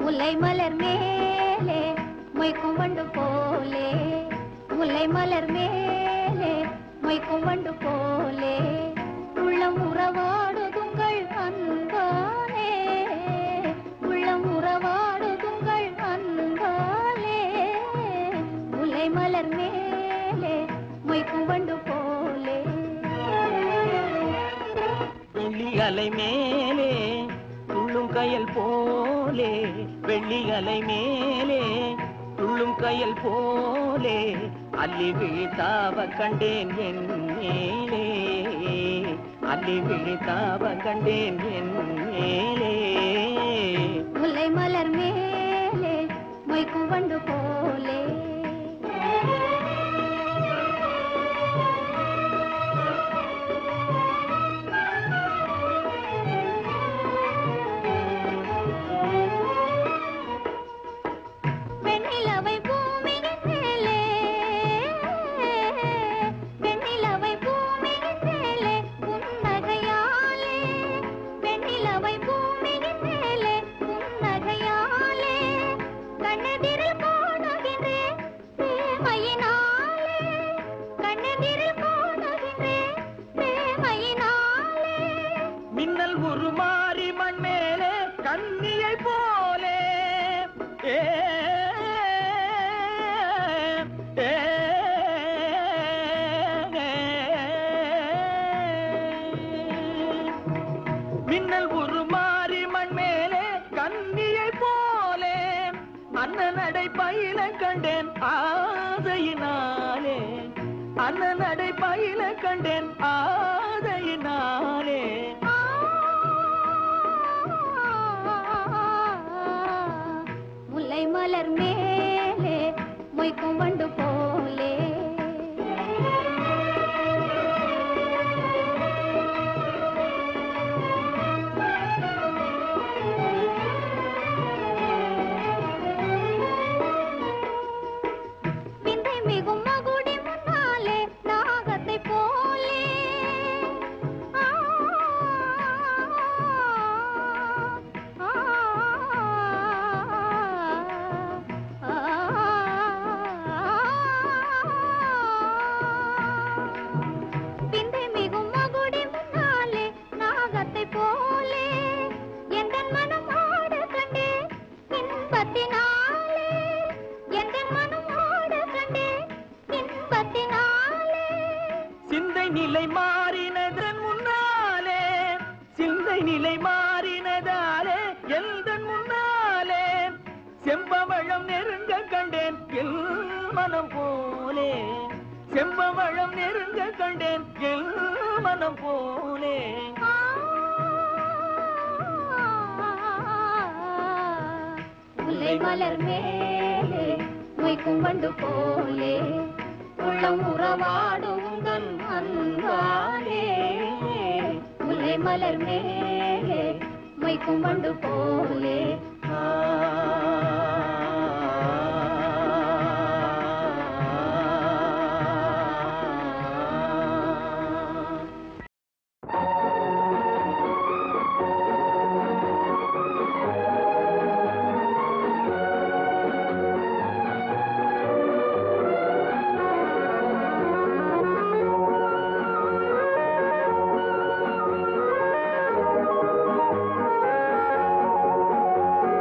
முல்லை மலர் மேலே மொய்க்கும் வண்டு போலே முல்லை மலர் மேலே மொய்க்கும் வண்டு போலே உள்ளம் உறவாடுதுங்கள் அன்பாலே உள்ளம் உறவாடுதுங்கள் அன்பாலே முல்லை மலர் மேலே மொய்க்கும் வண்டு போலே வெள்ளி அலை மேலே துள்ளும் கயல் போலே வெள்ளி அலை மேலே துள்ளும் கயல் போலே அள்ளி விழித்தாவ கண்டேன் என் மேலே அள்ளி விழித்தாவ கண்டேன் என் மேலே முல்லை மலர் மேலே மொய்க்கும் வண்டு போலே வெண்ணிலவை பூமியின் மேலே வெண்ணிலவை பூமியின் மேலே புன்னகையாலே வெண்ணிலவை பூமியின் மேலே புன்னகையாலே கண்ணெதிரில் காணுகின்றேன் பிரேமையினாலே கண்ணெதிரில் காணுகின்றேன் பிரேமையினாலே மின்னல் உருமாறி மண் மேலே கண்ணியை போலே ஏ ஏ, மின்னல் உருமாறி மண் மேலே கண்ணியை போலே அண்ணனடை பயில கண்டேன் ஆசையினாலே அண்ணனடை பயில கண்டேன் ஆசையினாலே முல்லை மலர் மேலே மொய்க்கும் வண்டு போலே விந்தை மிகும் மகுடி முன்னாலே நாகத்தை போலே ஆ, ஆ, விந்தை மிகும் மகுடி முன்னாலே நாகத்தை போலே எந்தன் மனம் ஆட கண்டே இன்பத்தினாலே எந்தன் மனம் ஆட கண்டே இன்பத்தினாலே சிந்தை நிலை மாறினதன் முன்னாலே சிந்தை நிலை மாறினதாலே எந்தன் முன்னாலே செம்பவழம் நெருங்க கண்டேன் எல் மனம் போலே செம்பவழம் நெருங்க கண்டேன் எல் மனம் போலே முல்லை மலர் மேலே மொய்க்கும் வண்டு போலே உள்ளம் உறவாடும் உங்கள் அன்பாலே முல்லை மலர் மேலே மொய்க்கும் வண்டு போலே ஆ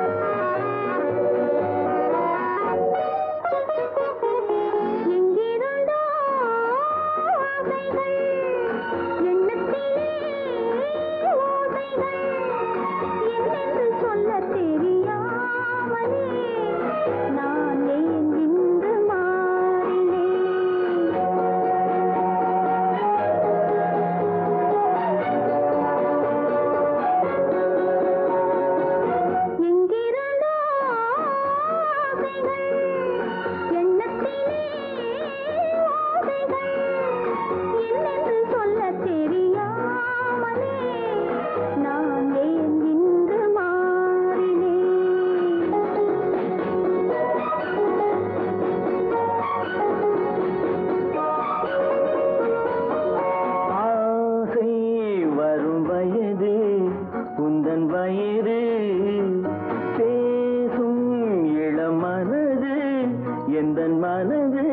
எந்தன் மனது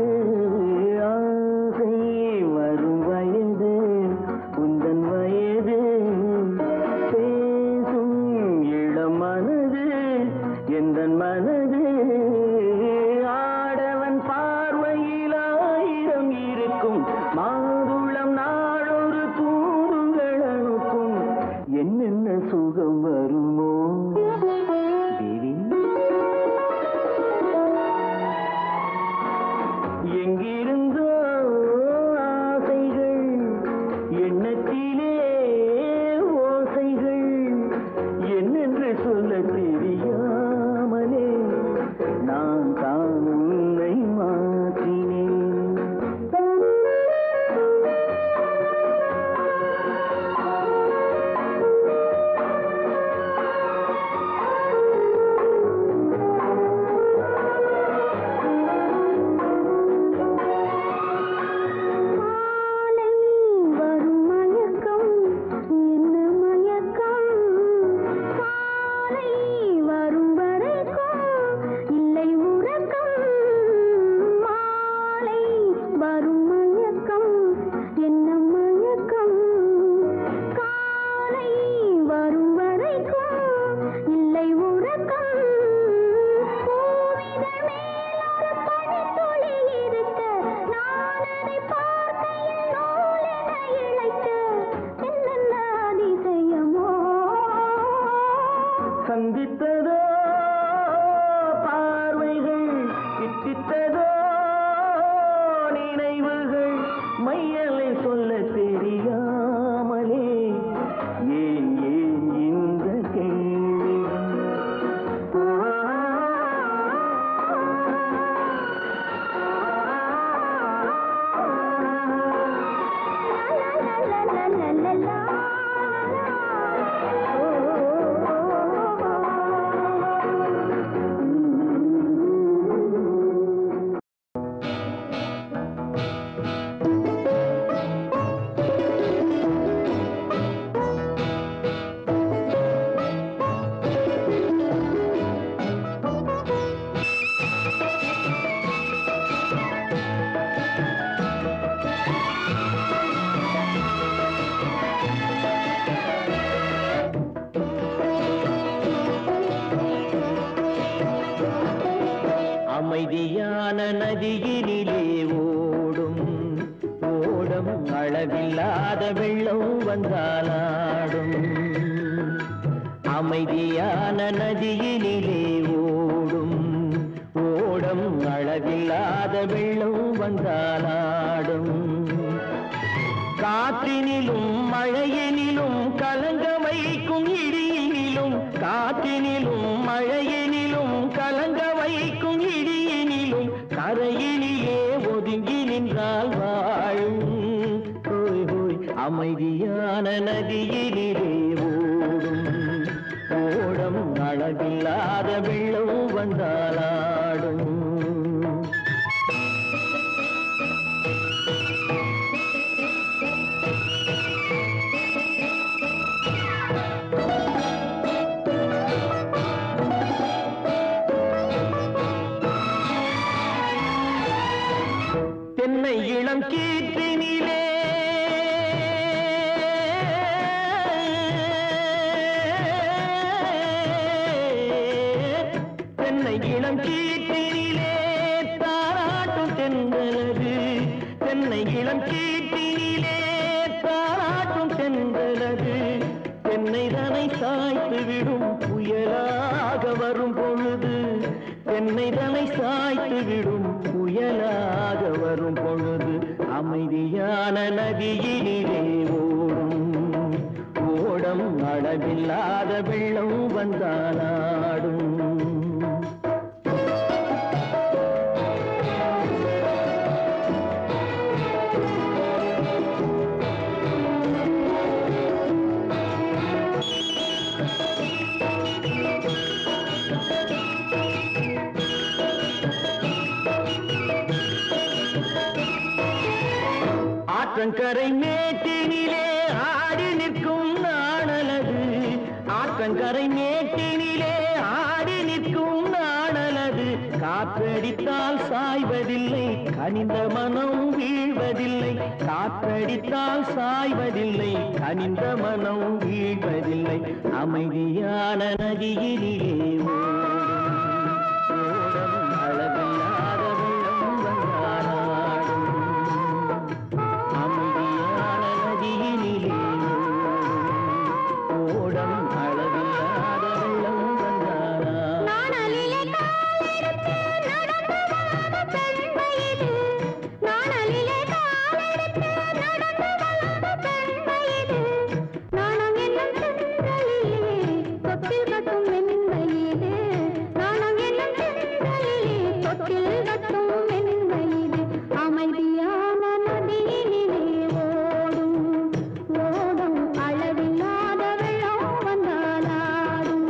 ஆசை வரும் வயது உந்தன் வயது பேசும் இளம் மனது எந்தன் மனது ஆடவன் பார்வையில் ஆயிரம் இருக்கும் மாதுளம் நாளொரு தூதுகள் அனுப்பும் என்னென்ன சுகம் வருமோ தேவி எங்கிருந்தோ ஆசைகள் எண்ணத்திலே ஓசைகள் என்னென்று சொல்ல தெரியாமலே நான் தான் உன்னை மாற்றினேன் மாலை வரும் மயக்கம் என்ன மயக்கம் காலை வரும் வரைக்கும் இல்லை உறக்கம் மாலை வரும் மயக்கம் என்ன மயக்கம் காலை வரும் வரைக்கும் இல்லை உறக்கம் பூவிதழ் மேல் ஒரு பனித்துளி இருக்க நான் அதை பார்க்கையில் நூலென இழைக்க என்னென்ன அதிசயமோ சந்தித்ததோ பார்வைகள் கிட்டித்ததோ நினைவுகள் மையலை சொல்ல தெரியாமலே ஏன் ஏன் இந்த கேள்விகள் அமைதியான நதியினிலே ஓடும் ஓடம் அளவில்லாத வெள்ளம் வந்தாலாடும் அமைதியான நதியினிலே ஓடும் ஓடம் அளவில்லாத வெள்ளம் வந்தாலாடும் காற்றினிலும் மழையினிலும் கலங்க வைக்கும் இடியினிலும் காற்றினிலும் மழையினிலும் கலங்க வைக்கும் இடியினிலும் கரையினிலே ஒதுங்கி நின்றால் வாழும் ஹோய் ஹோய் அமைதியான நதியினிலே ஓடும் ஓடம் அளவில்லாத வெள்ளம் வந்தாலாடும் தென்னை இளம் கீற்றினிலே தென்னை இளம் கீற்றினிலே தாராட்டும் தென்றலது தென்னை இளம் கீற்றினிலே தாராட்டும் தென்றலது தென்னை தனை சாய்த்து விடும் புயலாக வரும் பொழுது தென்னை தனை சாய்த்து விடும் புயலாக வரும் பொழுது அமைதியான நதியினிலே ஓடும் ஓடம் அளவில்லாத வெள்ளம் வந்தாலாடும் ஆற்றங்கரை மேட்டினிலே ஆடி நிற்கும் நாணலது ஆற்றங்கரை மேட்டினிலே ஆடி நிற்கும் நாணலது கால் காற்றடித்தால் சாய்வதில்லை கனிந்த மனம் வீழ்வதில்லை காற்றடித்தால் சாய்வதில்லை கனிந்த மனம் வீழ்வதில்லை அமைதியான நதியிலே ஓடும் ஓடும் அளவில்லாத வெள்ளம் வந்தாடும் அமைதியான நதியினிலே ஓடம் அளவில்லாத வெள்ளம் வந்தாரா நாணலிலே காலெடுத்து நடந்து வளர்ந்த பெண் வயது. நாணலிலே காலெடுத்து நடந்து வளர்ந்த பெண் வயது. நாணம் என்னும் செந்தலிலே தொட்டில் கட்டும் மென் வயது. நாணம் என்னும் செந்தலிலே தொட்டில் கட்டும் மென் வயது. அமைதியான நதியினிலே ஓடும் ஓடும் அளவில்லாத வெள்ளம் வந்தாலாடும்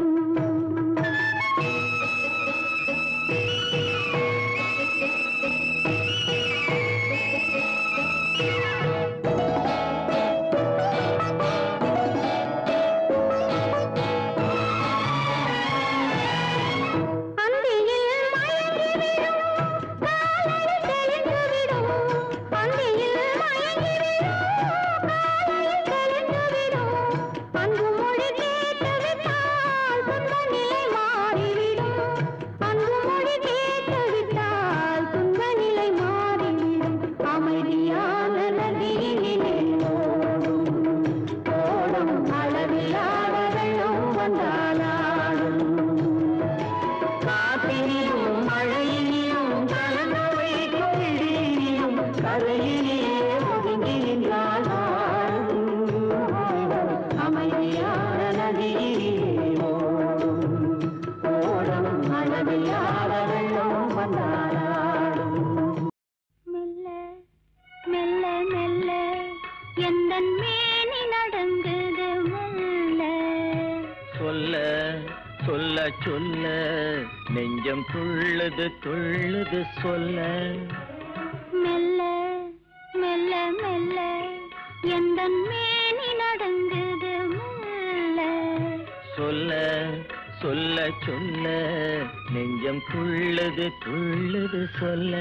அந்தியில் மயங்கி விடும் காலையில் தெளிந்து விடும் அந்தியில் மயங்கி விடும் காலையில் தெளிந்து விடும் அன்பு மொழி கேட்டு விட்டால் துன்ப நிலை மாறிவிடும் அன்பு மொழி கேட்டு விட்டால் துன்ப நிலை மாறிவிடும் அமைதியான நதியினிலே ஓடும் ஓடும் அளவில்லாத வெள்ளம் வந்தாலாடும் காற்றினிலும் மழையினிலும் கலந்து வைக்கும் இடியினிலும் கரையிலே ஒதுங்கி நின்றால் அமைதியான நதியிலே ஓடும் ஓடும் அளவில்லாத வெள்ளம் வந்தாடும் மெல்ல மெல்ல மெல்ல எந்தன் மேனி நடங்குது மெல்ல சொல்ல சொல்ல சொல்ல நெஞ்சம் துள்ளுது துள்ளுது சொல்ல மெல்ல மெல்ல மெல்ல எந்தன் மேனி நடங்குது மெல்ல சொல்ல சொல்ல சொல்ல நெஞ்சம் துள்ளுது துள்ளுது சொல்ல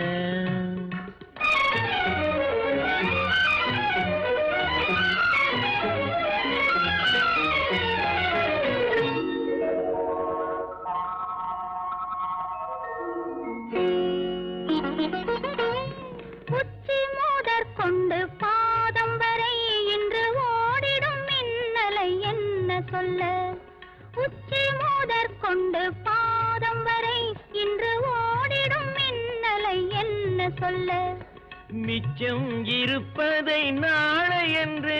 உச்சி மூதற் கொண்டு பாதம் வரை இன்று ஓடிடும் மின்னலை என்ன சொல்ல உச்சி மூதற் கொண்டு பாதம் வரை இன்று ஓடிடும் மின்னலை என்ன சொல்ல மிச்சம் இருப்பதை நாளை என்று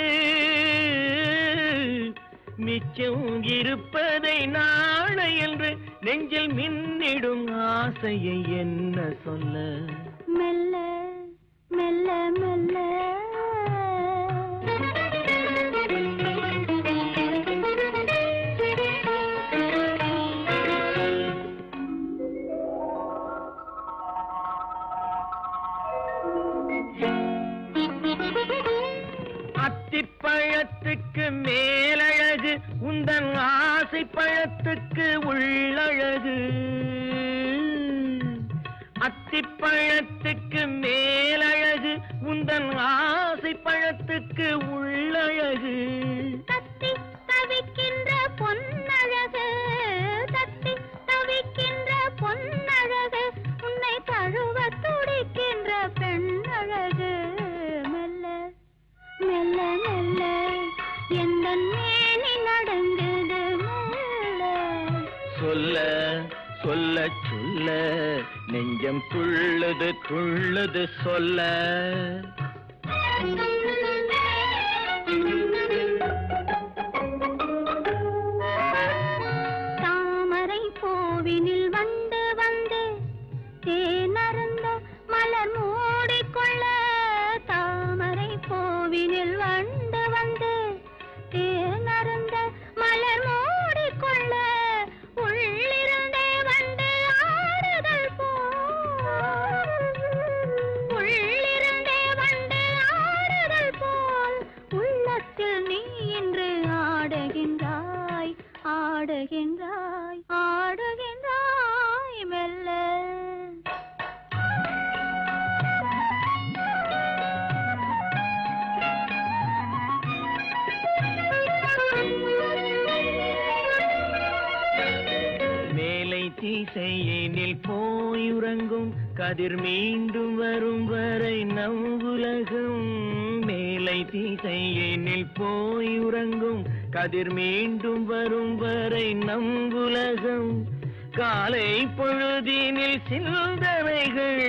மிச்சம் இருப்பதை நாளை என்று நெஞ்சில் மின்னிடும் ஆசையை என்ன சொல்ல மெல்ல மெல்ல மெல்ல அத்திப்பழத்துக்கு மேலழகு உந்தன் ஆசை பழத்துக்கு உள்ளழகு அத்திப்பழத்துக்கு மேலழகு உந்தன் ஆசை பழத்துக்கு உள்ளழகு தத்தி தவிக்கின்ற பொன்னழகு தத்தி தவிக்கின்ற பொன்னழகு உன்னை தழுவ துடிக்கின்ற பெண்ணழகு மெல்ல மெல்ல மெல்ல எந்த மேனி நடங்குது மெல்ல சொல்ல சொல்ல சொல்ல நெஞ்சம் துள்ளுது துள்ளுது சொல்ல தாமரை பூவினில் வண்டு வந்து தேனருந்த மலர் மூடிக்கொள்ள தாமரை பூவினில் வண்டு வந்து தேனருந்த மலர் மூடிக்கொள்ள உள்ளிருந்தே வண்டு ஆடுதல் போல் உள்ளிருந்தே வண்டு ஆடுதல் போல் உள்ளத்தில் நீ இன்று ஆடுகின்றாய் ஆடுகின்றாய் ஆடுகின்றாய் திசையினில் போயுறங்கும் கதிர் மீண்டும் வரும் வரை நம் உலகம் மேலை திசையினில் போயுறங்கும் கதிர் மீண்டும் வரும் வரை நம் உலகம் காலை பொழுதினில் சிந்தனைகள்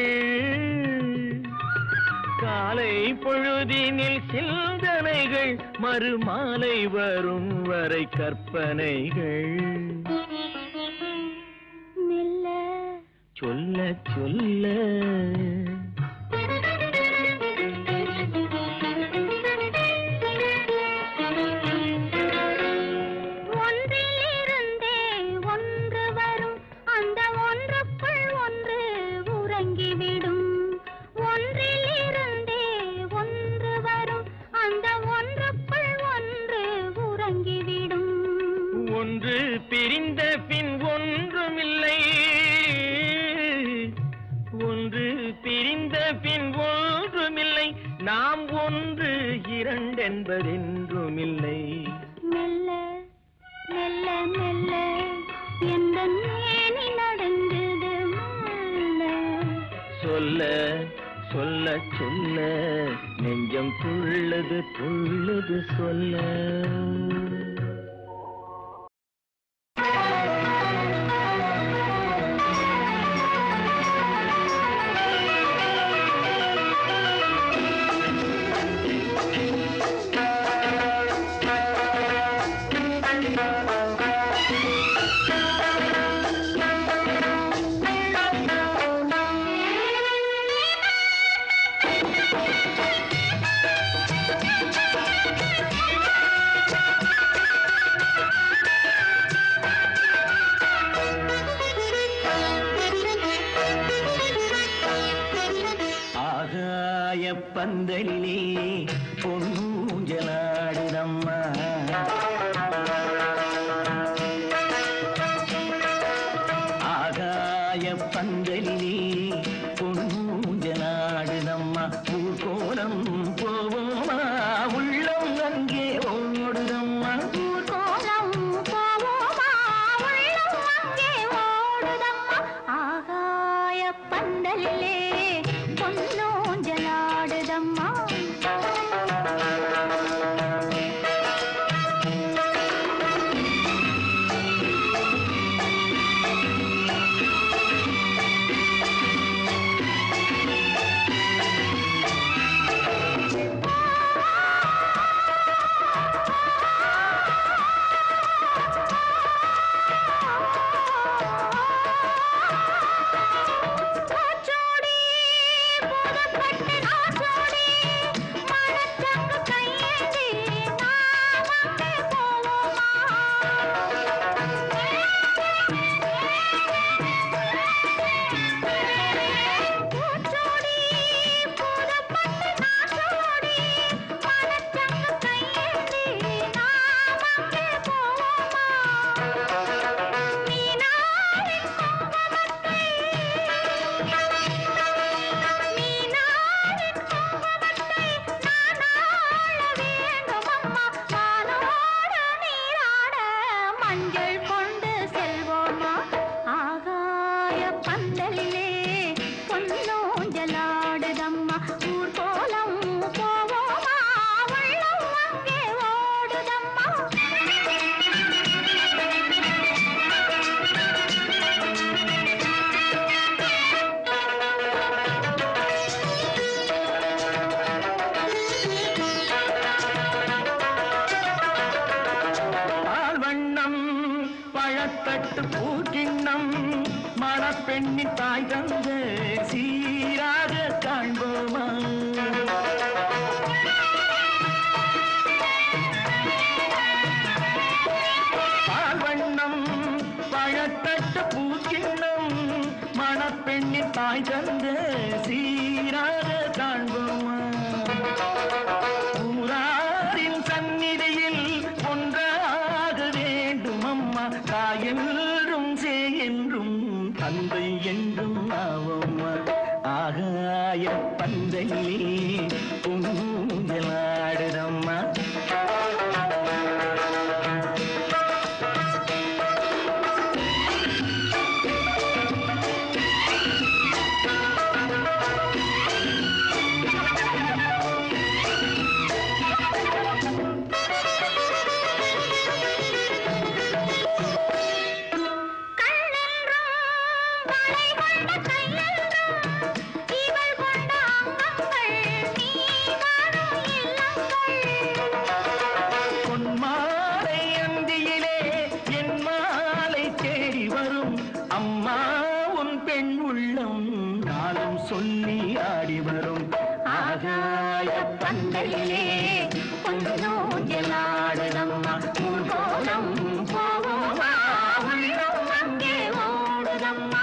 காலை பொழுதினில் சிந்தனைகள் மறுமாலை வரும் வரை கற்பனைகள் மெல்ல சொல்ல சொல்ல ஒன்றிலிருந்தே ஒன்று வரும் அந்த ஒன்றுக்குள் ஒன்று உறங்கிவிடும் ஒன்றிலிருந்தே ஒன்று வரும் அந்த ஒன்றுக்குள் ஒன்று உறங்கிவிடும் ஒன்று பிரிந்த பின் ஒன்றுமில்லை ஒன்று பிரிந்த பின் ஒன்றுமில்லை நாம் ஒன்று இரண்டென்பதென்றுமில்லை மெல்ல மெல்ல மெல்ல எந்த மேனி நடந்தது மெல்ல சொல்ல சொல்ல சொல்ல நெஞ்சம் துள்ளது துள்ளது சொல்ல ஆகாய பந்தலிலே பொன்னூஞ்சலாடுதம்மா ஆகாய பந்தலிலே பொன்னூஞ்சலாடுதம்மா ஊர்கோலம் போவோமா உள்ளம் அங்கே ஓடுதம்மா ஊர்கோலம் போவோமா உள்ளம் அங்கே ஓடுதம்மா ஆகாய பந்தலிலே பொன்னூஞ்சலாடுதம்மா பூச்சூடி பூதப்பட்டு நாச்சூடி மணச்சங்கு கையேந்தி நாம் அங்கே போவோமா பூச்சூடி பூதப்பட்டு நாச்சூடி மணச்சங்கு கையேந்தி நாம் அங்கே போவோமா மீனாவின் குங்குமத்தை மீனாவின் குங்குமத்தை நான் ஆள வேண்டுமம்மா வானோடு நீராட மஞ்சள் கொண்டு செல்வோமா ஆகாய பந்தலிலே பொன்னூஞ்சலாடுதம்மா ஊர்கோலம் போவோமா உள்ளம் அங்கே ஓடுதம்மா பால் வண்ணம் பழத்தட்டு பூக்கிண்ணம் மணப்பெண்ணின் தாய் தந்த சீராக காண்போமா பால் வண்ணம் பழத்தட்டு பூக்கிண்ணம் மணப்பெண்ணின் தாய் தந்த சீராக காண்போமா ஊராரின் சந்நிதியில் ஒன்றாக வேண்டும் அம்மா தாயென்றும் சே என்றும் தந்தை என்றும் ஆவம்மா ஆகாய பந்தையிலே பூஞ்சலாடுதம்மா மலை கொண்ட கையெல்லாம் இவள் கொண்ட அங்கங்கள் நீ வாழும் இல்லங்கள் பொன்மாலை அந்தியிலே என் மாலை தேடி வரும் அம்மா உன் பெண் உள்ளம் நாளும் சொல்லி ஆடி வரும் ஆகாய பந்தலிலே கொஞ்சூஞ்சலாடுதம்மா ஊர்கோலம் போவோமா உள்ளம் அங்கே ஓடுதம்மா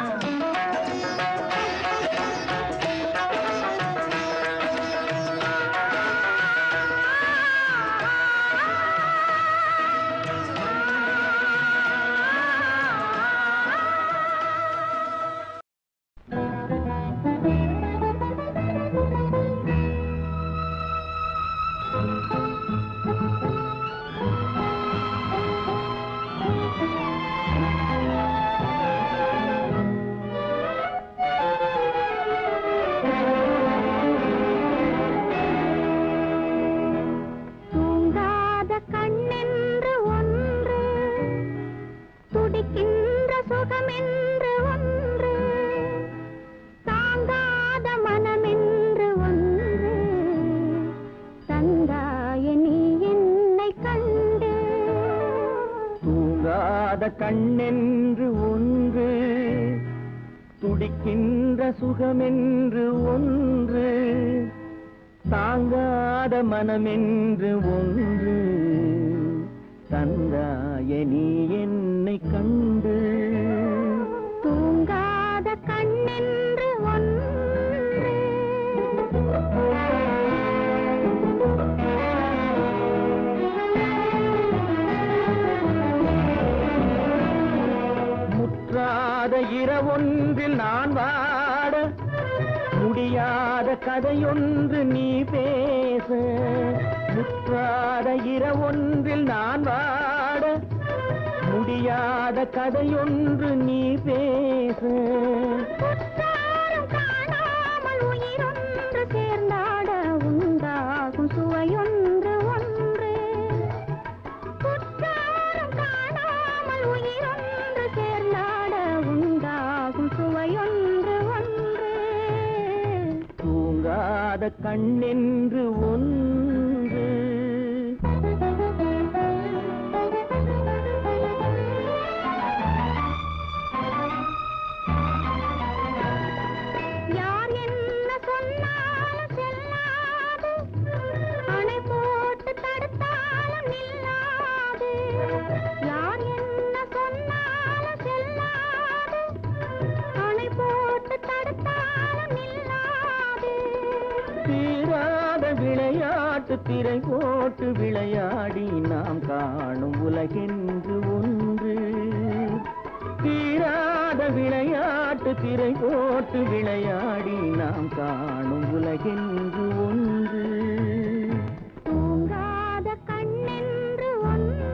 தூங்காத கண்ணென்று ஒன்று துடிக்கின்ற சுகமென்று ஒன்று தாங்காத மனமென்று ஒன்று தந்தாய நீ என்னை கண்டு தூங்காத கண்ணென்று ஒன்று துடிக்கின்ற சுகமென்று ஒன்று தாங்காத மனமென்று ஒன்று தந்தாய நீ என்னை கண்டு தூங்காத கண்ணென்று ஒன்று முற்றாத இரவொன்றில் நான் வாட முடியாத கதையொன்று நீ பேச முற்றாத இரவொன்றில் நான் வாட முடியாத கதையொன்று நீ பேச குற்றாலம் காணாமல் உயிரொன்று சேர்ந்தாட உண்டாகும் சுவையொன்று ஒன்று குற்றாலம் காணாமல் உயிரொன்று சேர்ந்தாட உண்டாகும் சுவையொன்று ஒன்று தூங்காத கண்ணென்று ஒன்று யார் என்ன சொன்னாலும் செல்லாது அணை போட்டு தடுத்தாலும் நில்லாது யார் என்ன சொன்னாலும் செல்லாது அணை போட்டு தடுத்தாலும் நில்லாது தீராத விளையாட்டு திரை போட்டு விளையாடி நாம் காணும் உலகென்று ஒன்று தீராத விளையாட்டு திரை போட்டு விளையாடி நாம் காணும் உலகென்று ஒன்று தூங்காத கண்ணென்று ஒன்று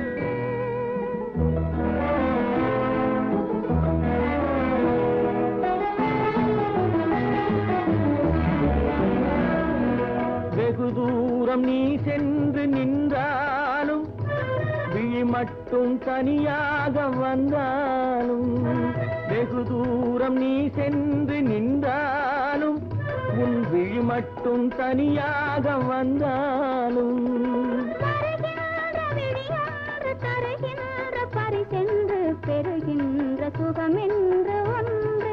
வெகு தூரம் நீ சென்று நின்றாலும் விழி மட்டும் தனியாக வந்தாலும் வெகு தூரம் நீ சென்று நின்றாலும் உன் விழி மட்டும் தனியாக வந்தாலும் வருகின்ற விழியாறு தருகின்ற பரிசென்று பெறுகின்ற சுகமென்று ஒன்று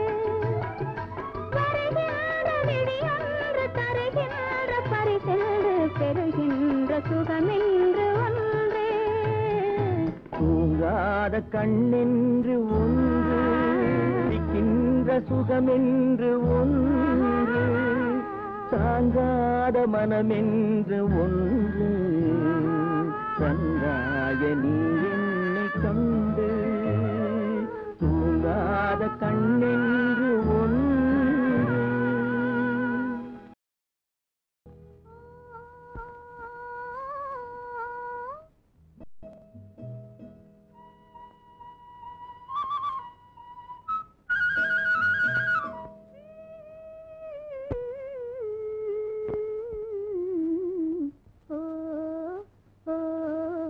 வருகின்ற விழியாறு தருகின்ற பரிசென்று பெறுகின்ற சுகமென்று ஒன்று தூங்காத கண்ணென்று ஒன்று பிடிக்கின்ற சுகமென்று ஒன்று தாங்காத மனமென்று ஒன்று தந்தாய நீ என்னை கண்டு தூங்காத கண்ணென்று ஒன்று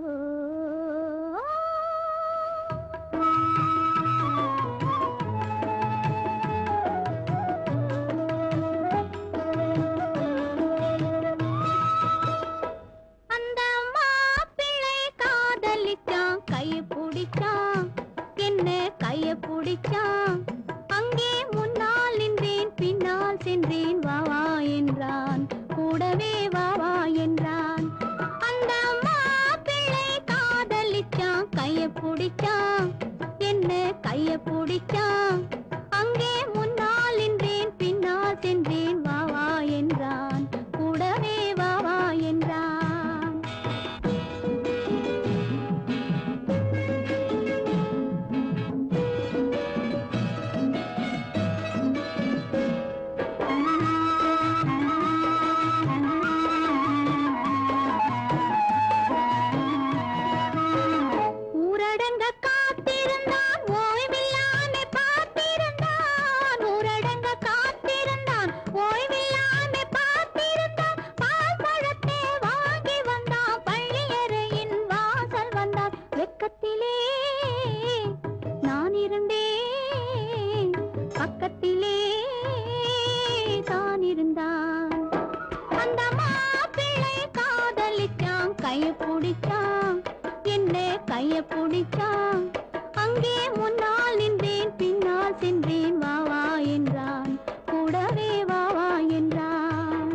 ஓ பிடிச்சான் அங்கே முன்னால் நின்றேன் பின்னால் சென்றேன் வா வா என்றான் கூடவே வா வா என்றான் ஊரடங்க காத்திருந்தான் ஓய்வில்லாம பார்த்திருந்தான் ஊரடங்க காத்திருந்தான் ஓய்வில்லாம பார்த்திருந்தான் பால் பழத்தை வாங்கி வந்தான் பள்ளியறையின் வாசல் வந்தான் வெக்கத்திலே நான் இருந்தேன் பக்கத்திலே தான் இருந்தான் அந்த மாப்பிள்ளை காதலிச்சான் கைய பிடிச்சான் என்ன கைய பிடிச்சான் அங்கே முன்னால் நின்றேன் பின்னால் சென்றேன் வா வா என்றான் கூடவே வா வா என்றான்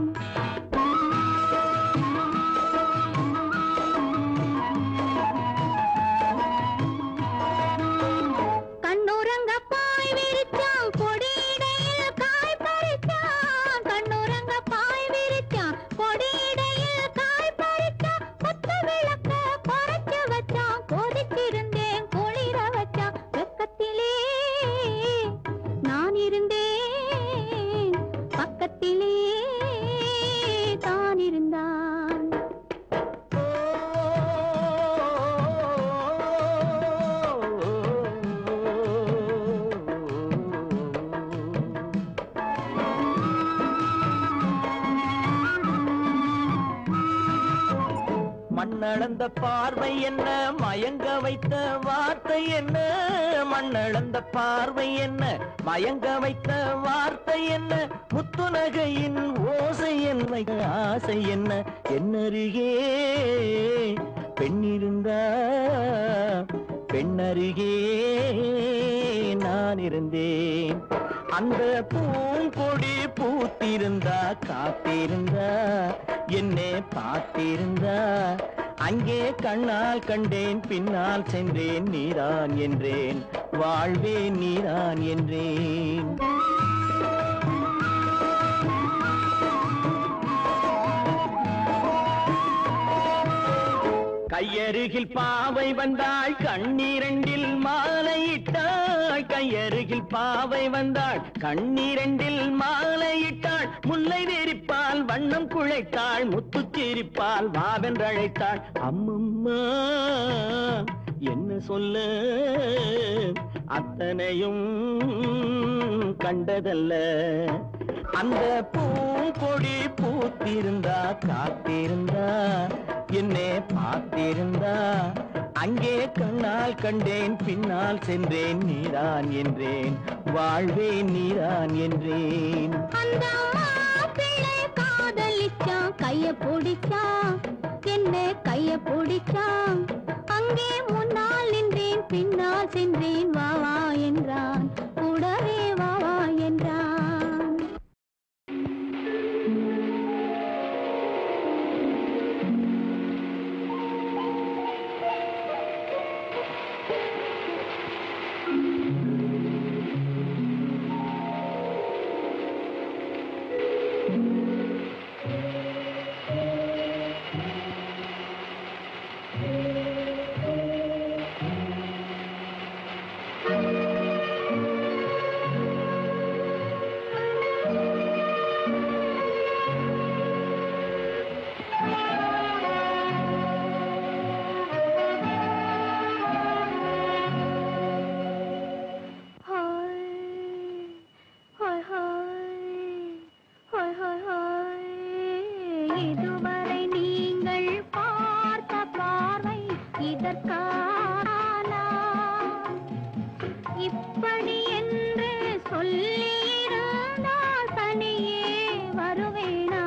கண்ணுறங்க பாய் விரிச்சான் கொடியிடையில் காய் பறிச்சான் கண்ணுறங்க பாய் விரிச்சான் கொடியிடையில் காய் பறிச்சான் கொத்த விளக்க குறைச்சு வச்சான் கொதிச்சிருந்தேன் குளிர வச்சான் வெக்கத்திலே நான் இருந்தேன் பக்கத்திலே தான் இருந்தான் மண்ணளந்த பார்வை என்ன மயங்க வைத்த வார்த்தை என்ன மண்ணளந்த பார்வை என்ன மயங்க வைத்த வார்த்தை என்ன முத்துநகையின் ஓசை என்ன ஆசை என்ன என்னருகே பெண்ணிருந்தா பெண்ணருகே நான் இருந்தேன் அந்த பூங்கொடி பூத்திருந்தா காத்திருந்தா என்னை பார்த்திருந்தா அங்கே கண்ணால் கண்டேன் பின்னால் சென்றேன் நீரான் என்றேன் வாழ்வே நீரான் என்றேன் கையருகில் பாவை வந்தாள் கண்ணீரண்டில் மாலையிட்டாள் கையருகில் பாவை வந்தாள் கண்ணீரண்டில் மாலையிட்டாள் முல்லை வெறிப்பால் வண்ணம் குழைத்தாள் முத்து சிரிப்பால் வாவென்றழைத்தாள் அம்மம்மா என்ன சொல்ல அத்தனையும் கண்டதல்ல அந்த பூங்கொடி பூத்திருந்தா காத்திருந்தா என்னை பார்த்திருந்தா அங்கே கண்ணால் கண்டேன் பின்னால் சென்றேன் நீரான் என்றேன் வாழ்வே நீரான் என்றேன் அந்த மாப்பிள்ளை காதலிச்சான் கைய பிடிச்சான் என்ன கைய பிடிச்சான் அங்கே முன்னால் நின்றேன் பின்னால் சென்றேன் வா வா என்றான் கூடவே வா வா என்றான் hi hi hi hi hi இதுவரை நீங்கள் பார்த்த பார்வை இதற்கானா இப்படி என்று சொல்லியிருந்தால் தனியே வருவேனா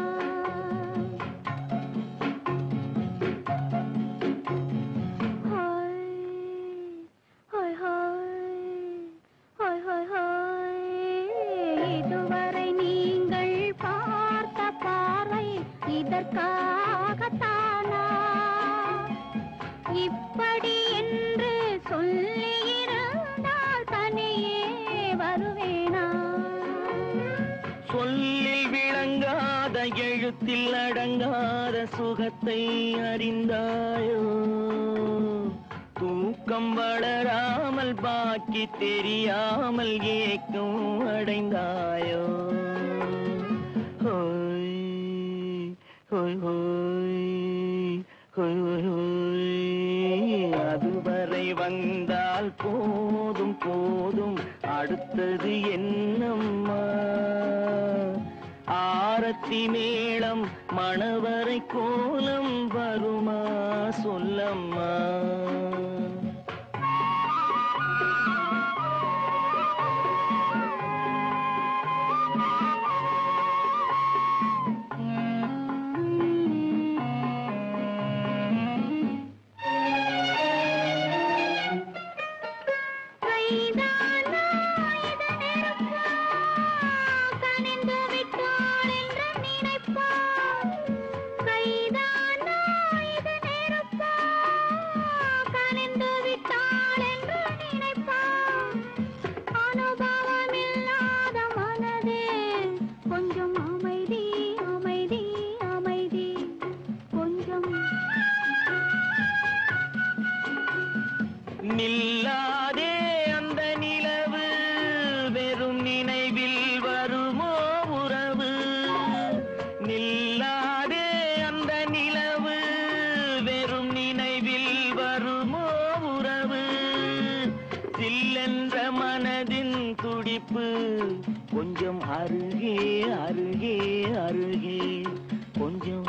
hi hi hi hi hi இதுவரை நீங்கள் பார்த்த பார்வை இதற்காகத்தானா இப்படி என்று சொல்லியிருந்தால் தனி வருவேனா சொல்லில் விளங்காத எழுத்தில் அடங்காத சுகத்தை அறிந்தாயோ தூக்கம் வளராமல் பாக்கி தெரியாமல் ஏக்கம் அடைந்தாயோ ஹோய் ஹோய் ஹோய் ஹோய் ஹோய் ஹோய் அதுவரை வந்தால் போதும் போதும் அடுத்தது என்னம்மா ஆரத்தி மேளம் மணவரை கோலம் வருமா சொல்லம்மா கைதானா இது நெருப்பா? கனிந்து விட்டாள் என்று நினைப்பா. கைதானா இது நெருப்பா? கனிந்து விட்டாள் என்று நினைப்பா. அனுபவமில்லாத மனதே கொஞ்சம் அமைதி அமைதி அமைதி கொஞ்சம் நில்லாதே அந்த நிலவு வெறும் நினைவில் வருமோ உறவு நில்லாதே அந்த நிலவு வெறும் நினைவில் வருமோ உறவு சில்லென்ற மனதின் துடிப்பு கொஞ்சம் அருகே அருகே அருகே கொஞ்சம்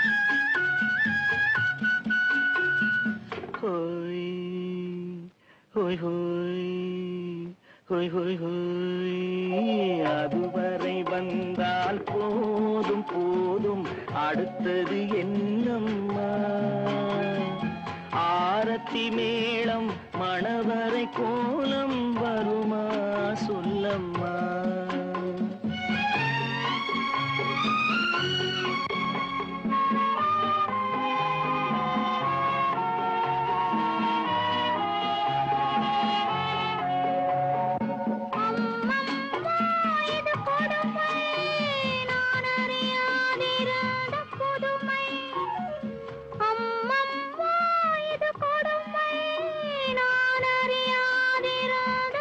ஹோய் ஹோய் ஹோய் ஹோய் ஹோய் ஹோய் அதுவரை வந்தால் போதும் போதும் அடுத்தது என்னம்மா ஆரத்தி மேளம் மணவரை கோலம் வருமா சொல்லம்மா அம்மம்மா இது கொடுமை நான் அறியாதிருந்த புதுமை அம்மம்மா இது கொடுமை நான் அறியாதிருந்த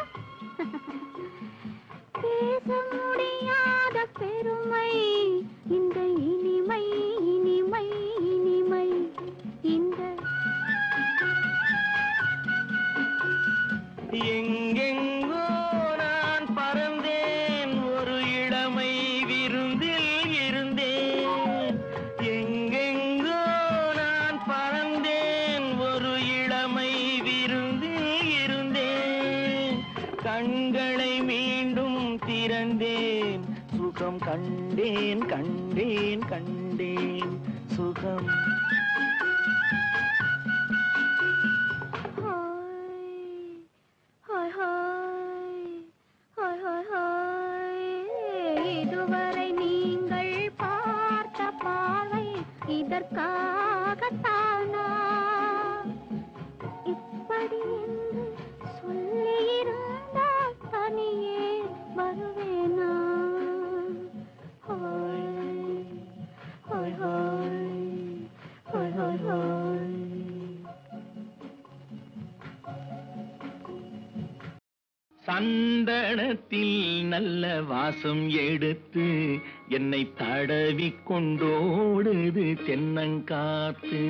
பேச முடியாத பெருமை இந்த இனிமை இனிமை இனிமை இந்த எங்கெங்கோ நான் பறந்தேன் ஒரு இளமை விருந்தில் இருந்தேன் எங்கெங்கோ நான் பறந்தேன் ஒரு இளமை விருந்தில் இருந்தேன் கண்களை மீண்டும் திறந்தேன் சுகம் கண்டேன் கண்டேன் கண்டேன் சுகம் hi hi hi hi hi இதுவரை நீங்கள் பார்த்த பார்வை இதற்காகத்தானா இப்படி என்று சொல்லியிருந்தால் தனியே வருவேனா hi hi hi hi hi hi சந்தனத்தில் நல்ல வாசம் எடுத்து என்னை தடவி கொண்டோடுது தென்னங்காத்து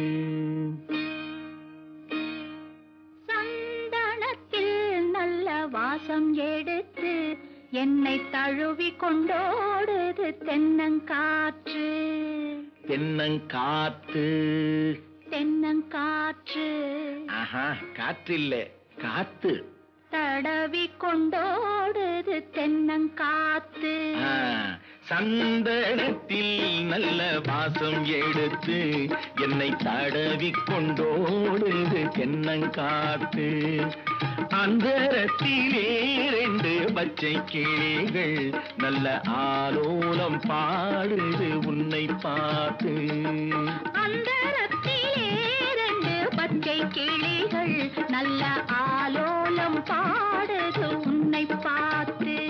சந்தனத்தில் நல்ல வாசம் எடுத்து என்னை தழுவி கொண்டோடுது தென்னங்காற்று தென்னங்காத்து தென்னங்காற்று ஆஹா காற்று இல்ல காத்து தடவி கொண்டோடுது தென்னங்காத்து ஆ, சந்தனத்தில் நல்ல வாசம் எடுத்து என்னை தடவி கொண்டோடுது தென்னங்காத்து அந்தரத்திலே ரெண்டு பச்சை கிளிகள் நல்ல ஆலோலம் பாடுது உன்னை பார்த்து அந்தரத்திலே ரெண்டு பச்சை கிளிகள் நல்ல ஆலோலம் பாடுது உன்னை பார்த்து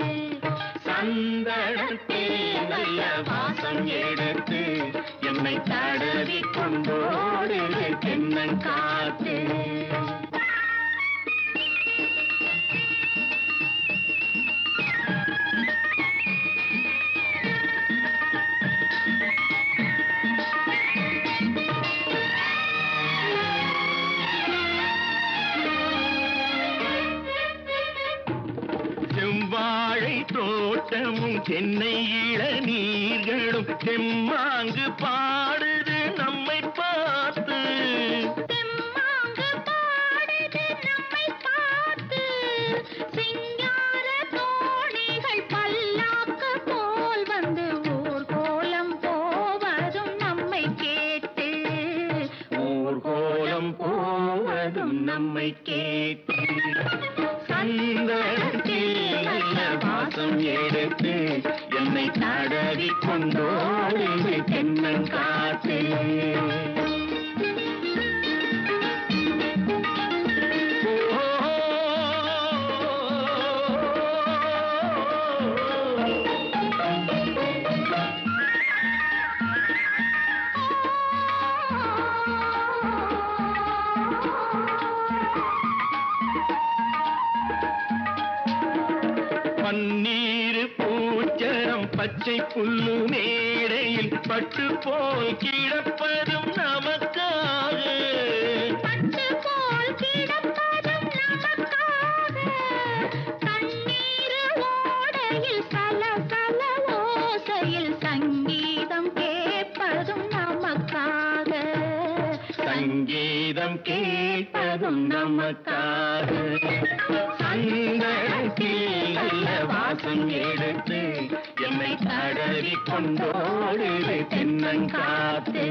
நல்ல வாசம் எடுத்து என்னை தடவி கொண்டோடு தென்னங்காத்து செவ்வாழை தோட்டமும் தென்னை இளநீர்களும் செம்மாங்கு பாடுது நம்மை பார்த்து தெம்மாங்கு பாடுது நம்மை பார்த்து சிங்கார தோணிகள் பல்லாக்கு போல் வந்து ஊர்கோலம் போவதும் நம்மை கேட்டு ஊர்கோலம் போவதும் நம்மை கேட்டு சந்தனத்தில் நல்ல வாசம் எடுத்து என்னை தடவி கொண்டோடு தென்னங்காத்து பன்னீர் பூச்சரம் பச்சை புல்லு மேடையில் பட்டு போல் கிடப்பதும் நமக்காக பட்டு போல் கிடப்பதும் நமக்காக தண்ணீர் ஓடையில் சல சல ஓசையில் சங்கீதம் கேட்பதும் நமக்காக சங்கீதம் கேட்பதும் நமக்காக சந்தனத்தில் நல்ல வாசம் எடுத்து என்னை தடவி கொண்டோடு தென்னங்காத்து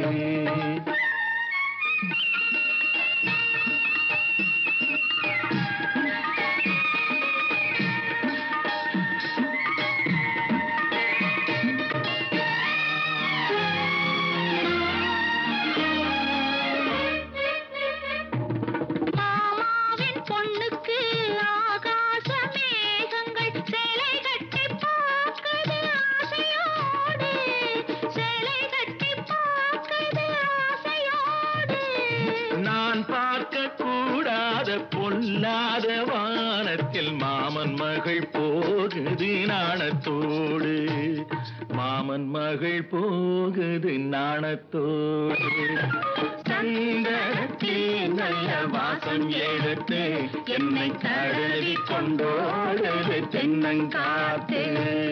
மாமாவின் பொண்ணுக்கு ஆகாச மேகங்கள் சேலை கட்டி பார்க்குது ஆசையோடு சேலை கட்டி பார்க்குது ஆசையோடு நான் பார்க்க கூடாத பொல்லாத வானத்தில் மாமன் மகள் போகுது நாணத்தோடு மாமன் மகள் போகுது நாணத்தோடு சந்தனத்தில் நல்ல வாசம் எடுத்து என்னை தடவி கொண்டோடு தென்னங்காத்து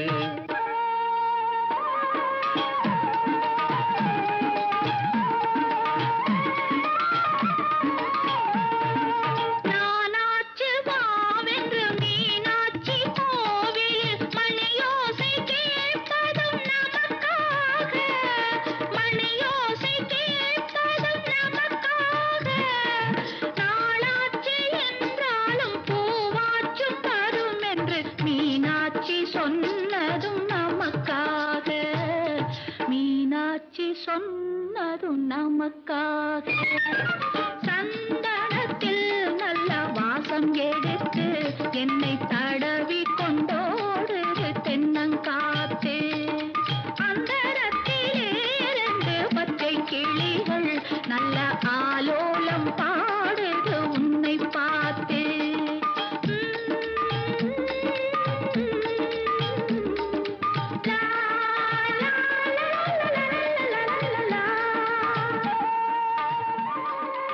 நானாச்சு வாவென்று மீனாட்சி கோவிலில் மணியோசை கேட்பதும் நமக்காக மணியோசை கேட்பதும் நமக்காக நாளாச்சு என்றாலும் பூவாச்சும் வரும் என்று மீனாட்சி சொன்னதும் நமக்காக மீனாட்சி சொன்னதும் நமக்காக சந்தனத்தில் நல்ல வாசம் எடுத்து என்னை தடவி கொண்டோடு தென்னங்காத்து அந்தரத்திலே ரெண்டு பச்சை கிளிகள் நல்ல ஆலோலம் பாடுது உன்னை பார்த்து லா, லா, லா, லா, லா, லா, லா, லா.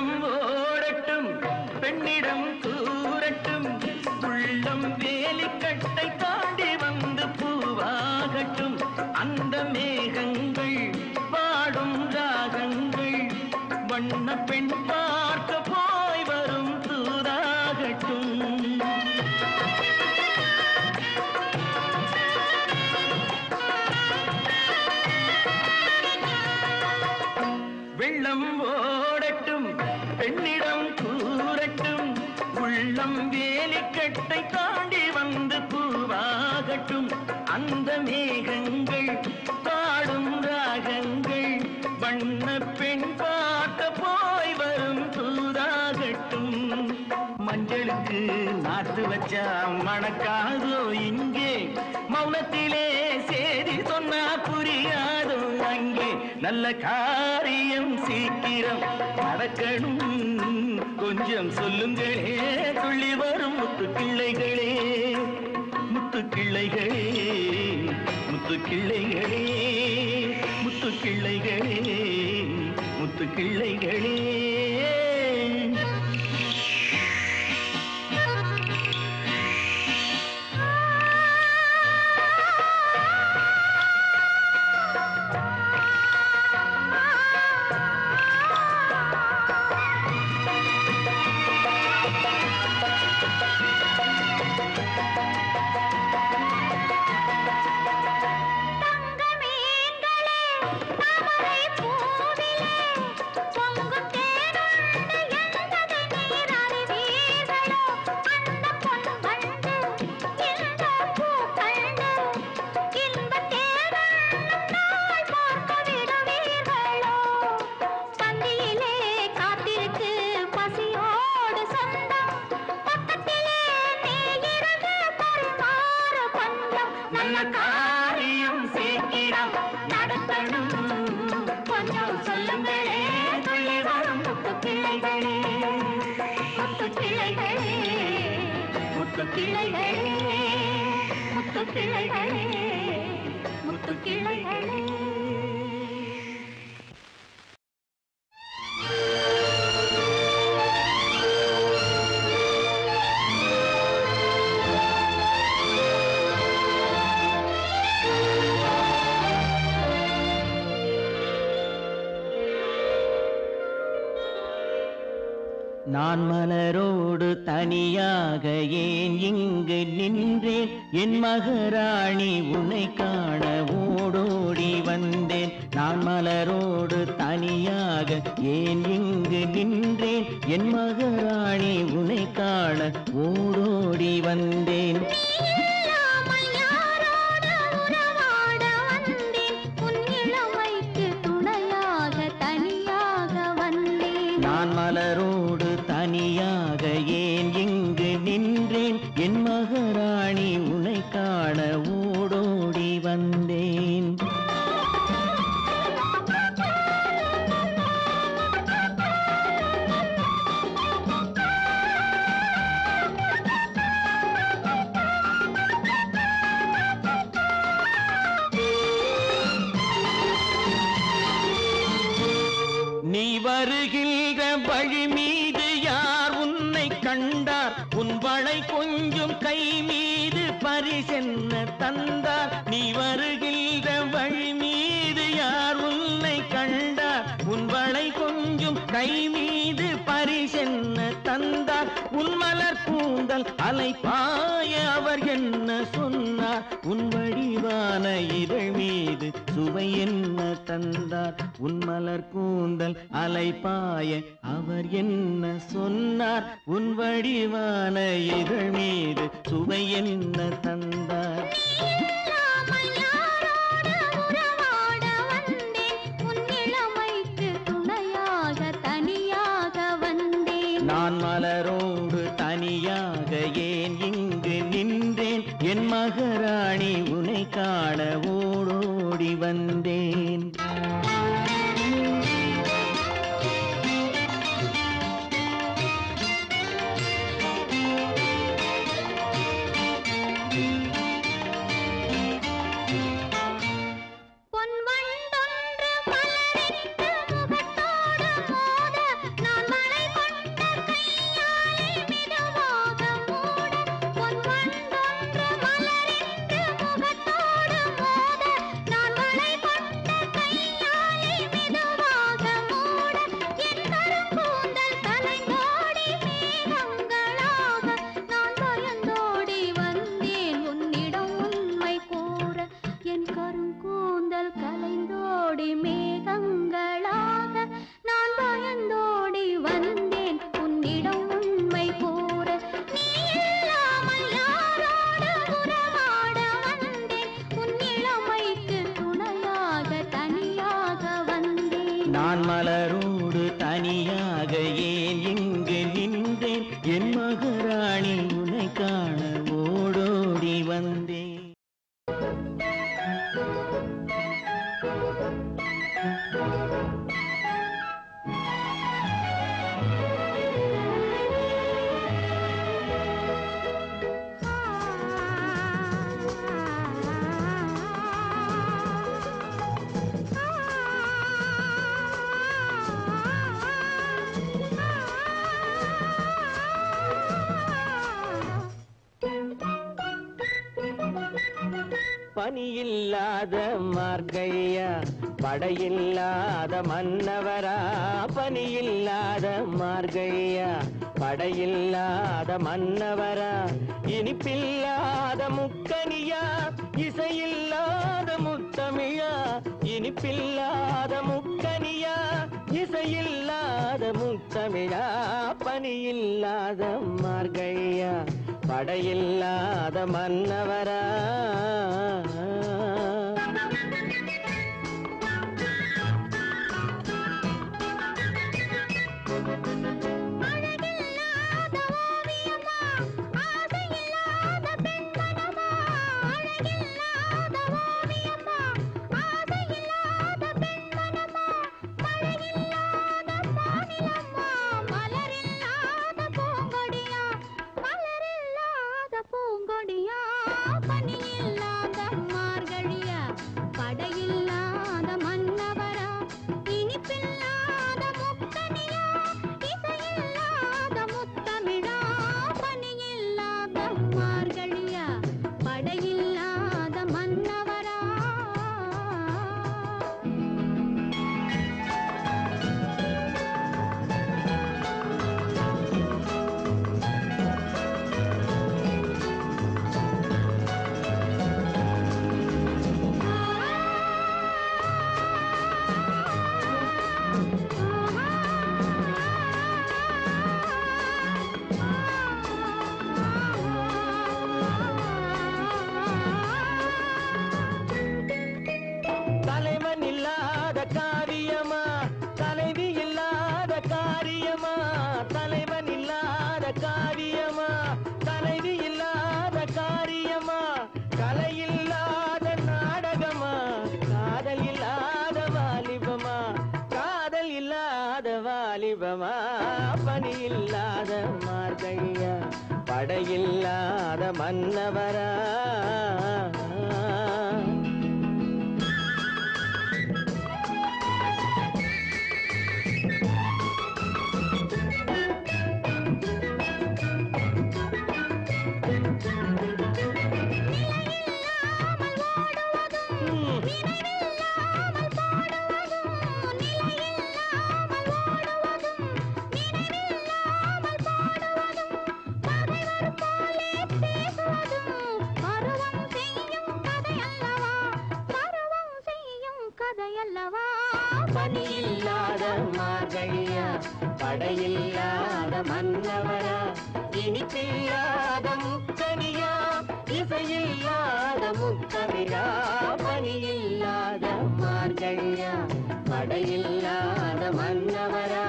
வெள்ளம் ஓடட்டும் பெண்ணிடம் கூறட்டும் உள்ளம் வேலிக்கட்டை தாண்டி வந்து பூவாகட்டும் அந்த மேகங்கள் பாடும் ராகங்கள் வண்ண பெண் பார்க்க போய் வரும் தூதாகட்டும் வெள்ளம் ஓடட்டும் பெண்ணிடம் கூறட்டும் உள்ளம் வேலிக்கட்டை தாண்டி வந்து பூவாகட்டும் அந்த மேகங்கள் பாடும் ராகங்கள் வண்ண பெண் பார்க்க போய் வரும் தூதாகட்டும் மஞ்சளுக்கு நாட்டு வச்சா மணக்காதோ இங்கே மௌனத்திலே சேதி சொன்னா புரியாதோ அங்கே நல்ல காரியம் சீக்கிரம் நடக்கணும் கொஞ்சம் சொல்லுங்களே துள்ளி வரும் முத்து கிள்ளைகளே முத்து கிள்ளைகளே முத்து கிள்ளைகளே முத்து கிள்ளைகளே முத்து கிள்ளைகளே தங்கமீன்களே தாமரை பூவிலே பொங்கும் தேனுண்டு என்பதை நீர் அறிவீர்களோ அந்த பொன் வண்டு இந்த பூ கண்டு இன்பத் தேனுண்ணும் நாள் பார்க்க விடுவீர்களோ பந்தியிலே காத்திருக்கு பசியோடு சொந்தம் பக்கத்திலே நீ இருந்து பரிமாறு பந்தம் நல்ல காரியம் சீக்கிரம் நடத்தணும் கொஞ்சம் சொல்லுங்களே துள்ளி வரும் முத்து பிள்ளைகளே முத்து பிள்ளைகளே முத்து பிள்ளைகளே முத்து பிள்ளைகளே முத்து பிள்ளைகளே நான் மலரோடு தனியாக ஏன் இங்கு நின்றேன் என் மகராணி உன்னை காண ஓடோடி வந்தேன் நான் மலரோடு தனியாக ஏன் இங்கு நின்றேன் என் மகராணி உன்னை காண ஓடோடி வந்தேன் இல்லாமல் யாரோடு உறவாட வந்தேன் உன் இளமைக்கு துணையாக தனியாக வந்தேன் நான் மலரோடு தனியாக ஏன் இங்கு நின்றேன் என் மகராணி உன்னை காண ஓடோடி வந்தேன் நீ வருகின்ற வழி மீது யார் உன்னை கண்டார் உன் வளை கொஞ்சம் கை மீது பரிசென்ன தந்தார் நீ வருகின்ற வழி மீது யார் உன்னை கண்டார் உன் வளை கொஞ்சம் கை மீது பரிசென்ன தந்தார் உன் மலர் கூந்தல் அலை பாய அவர் என்ன சொன்னார் உன் வடிவான இதழ் மீது சுவை என்ன தந்தார் உன் மலர் கூந்தல் அலை பாய அவர் என்ன சொன்னார் உன் வடிவான இதழ் மீது சுவை என்ன தந்தார் இல்லாமல் யாரோடு உறவாட வந்தேன் உன் இளமைக்கு துணையாக தனியாக வந்தேன் நான் மலரோடு தனியாக ஏன் இங்கு நின்றேன் என் மகராணி உன்னை காண ஓடோடி வந்தேன் நான் மலரோடு தனியாக ஏன் இங்கு நின்றேன் என் மகராணி உன்னை காண ஓடோடி வந்தேன் பனியில்லாத மார்கையா படையில்லாத மன்னவரா பனியில்லாத மார்கையா படையில்லாத மன்னவரா இனிப்பில்லாத முக்கனியா இசையில்லாத முத்தமிழா இனிப்பில்லாத முக்கனியா இசையில்லாத முத்தமிழா பனியில்லாத மார்கையா படையில்லாத மன்னவரா அழகில்லாத ஓவியமா ஆசையில்லாத பெண்மனமா அழகில்லாத ஓவியமா ஆசையில்லாத பெண்மனமா மழையில்லாத மாநிலமா மலரில்லாத பூங்கொடியா மலரில்லாத பூங்கொடியா பனியில்லாத மார்கழியா படையில்லாத மன்னவரா இனிப்பில்லாத முக்கனியா இசையில்லாத முத்தமிழா பனியில்லாத மார்கழியா படையில்லாத மன்னவரா தலைவன் இல்லாத காரியமா தலைவி இல்லாத காரியமா தலைவன் இல்லாத காரியமா தலைவி இல்லாத காரியமா கலை இல்லாத நாடகமா காதல் இல்லாத வாலிபமா காதல் இல்லாத வாலிபமா பணி இல்லாத மார்கையா படையில்லாத மன்னவரா கதையல்லவா பணியில்லாத மார்கையா படையில்லாத மன்னவரா இனிப்பில்லாத முக்கனியா இசையில்லாத முத்தமிழா பணியில்லாத மார்கையா படையில்லாத மன்னவரா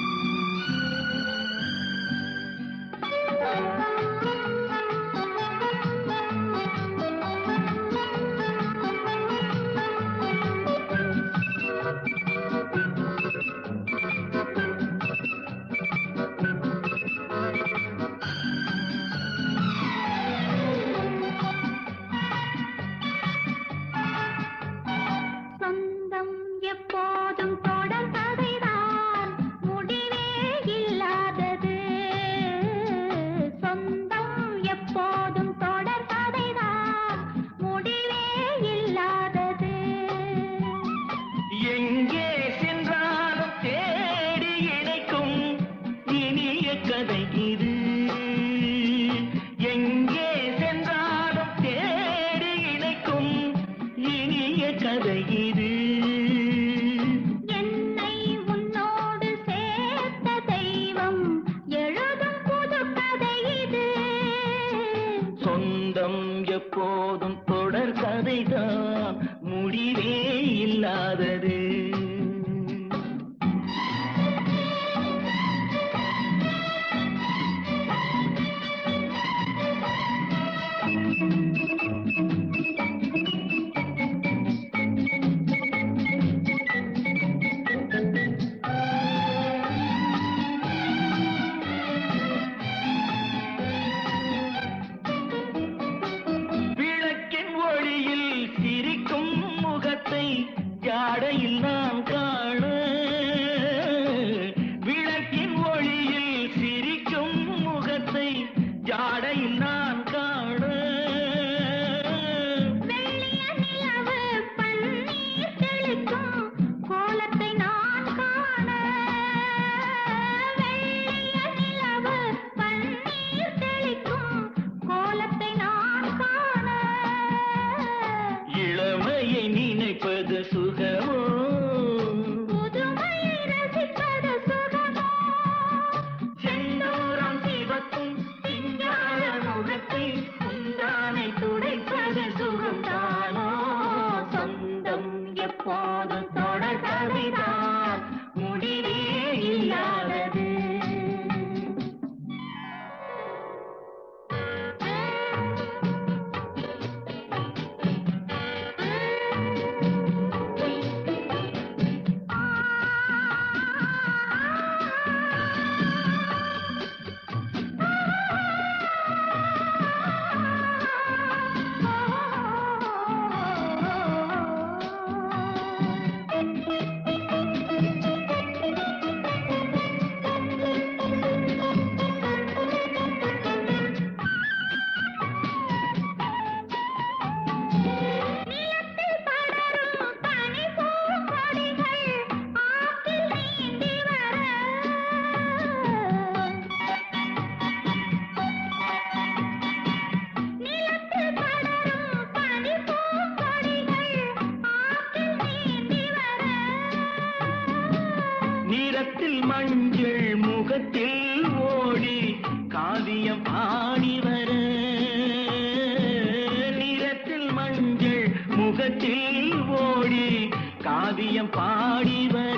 ஆ சொந்தம் எப்போதும் தொடர் கதைதான் முடிவே இல்லாதது விளக்கின் ஒளியில் சிரிக்கும் முகத்தை ஜாடையில் நான் காண விளக்கின் ஒளியில் சிரிக்கும் முகத்தை ஜாடையில் நான் காண வெள்ளிய நிலவு பன்னீர் தெளிக்கும் கோலத்தை நான் காண வெள்ளிய நிலவு பன்னீர் தெளிக்கும் கோலத்தை நான் காண இளமையை நினைப்பது சுகமோ புதுமையை ரசிப்பது சுகமோ செந்தூரம் சிவக்கும் சிங்கார முகத்தை உந்தானை துடைப்பது சுகம்தானோ சொந்தம் எப்போது தொடர் கவிதான் முடிவே இல்லாதது நிலத்தில் படரும் பனி பூங்கொடிகள் ஆற்றில் நீந்தி வர நிலத்தில் படரும் பனி பூங்கொடிகள் ஆற்றில் நீந்தி வர நிறத்தில் மஞ்சள் முகத்தில் ஓடி காவியம் பாடி வர நிறத்தில் மஞ்சள் முகத்தில் ஓடி காவியம் பாடி வர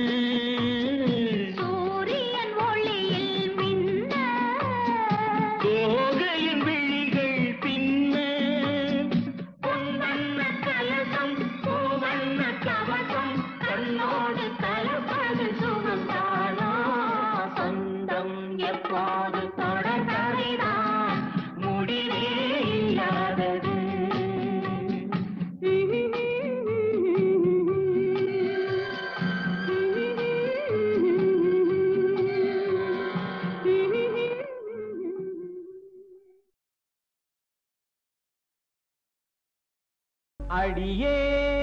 சூரியன் ஒளியில் மின்ன கோகையின் விழிகள் பின்ன பொன்வண்ண கலசம் பூவண்ண கவசம் கண்ணோடு கலப்பது சுகம்தானோ சொந்தம் எப்போது தொடர்கதைதான் முடிவே இல்லாதது அடியே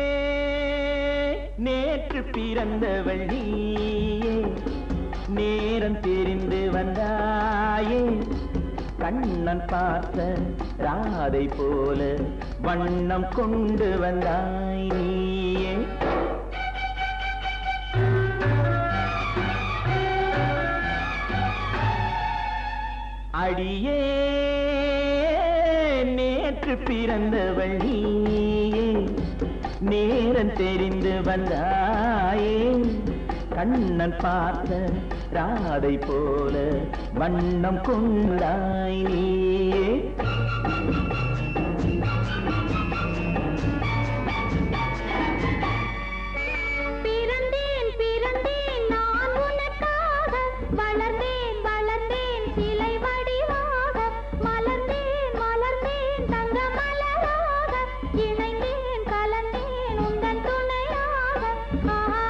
நேற்று பிறந்தவள் நீயே நேரம் தெரிந்து வந்தாயே கண்ணன் பார்த்த ராதை போல வண்ணம் கொண்டு வந்தாய் நீயே அடியே நேற்று பிறந்தவள் நீயே நேரம் தெரிந்து வந்தாயே கண்ணன் பார்த்த ராதை போல வண்ணம் கொண்டாய் நீயே பிறந்தேன் பிறந்தேன் நான் உனக்காக வளர்ந்தேன் வளர்ந்தேன் சிலை வடிவாக மலர்ந்தேன் மலர்ந்தேன் தங்க மலராக இணைந்தேன் கலந்தேன் உந்தன் துணையாக ஆஹா.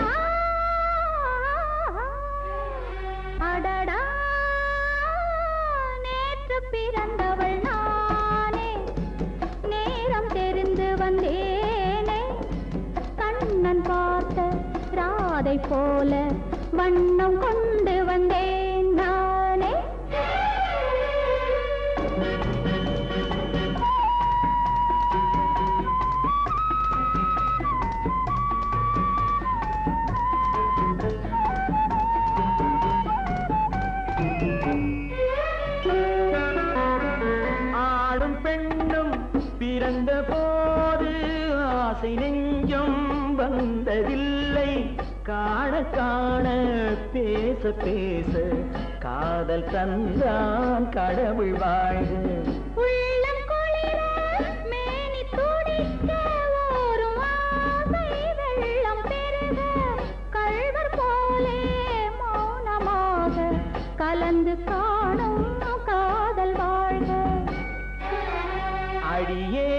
அடடா நேற்று பிறந்தவள் நானே நேரம் தெரிந்து வந்தேனே கண்ணன் பார்த்த ராதை போல வண்ணம் கொண்டு வந்தேன் நானே ஆடும் ஆசை நெஞ்சம் வந்ததில்லை காண காண பேச பேச காதல் தந்தான் கடவுள் வாழ்க உள்ளம் குளிர மேனி துடிக்க ஓரும் ஆசை வெள்ளம் பெருக கள்வர் போலே மௌனமாக கலந்து காணும் காதல் வாழ்க அடியே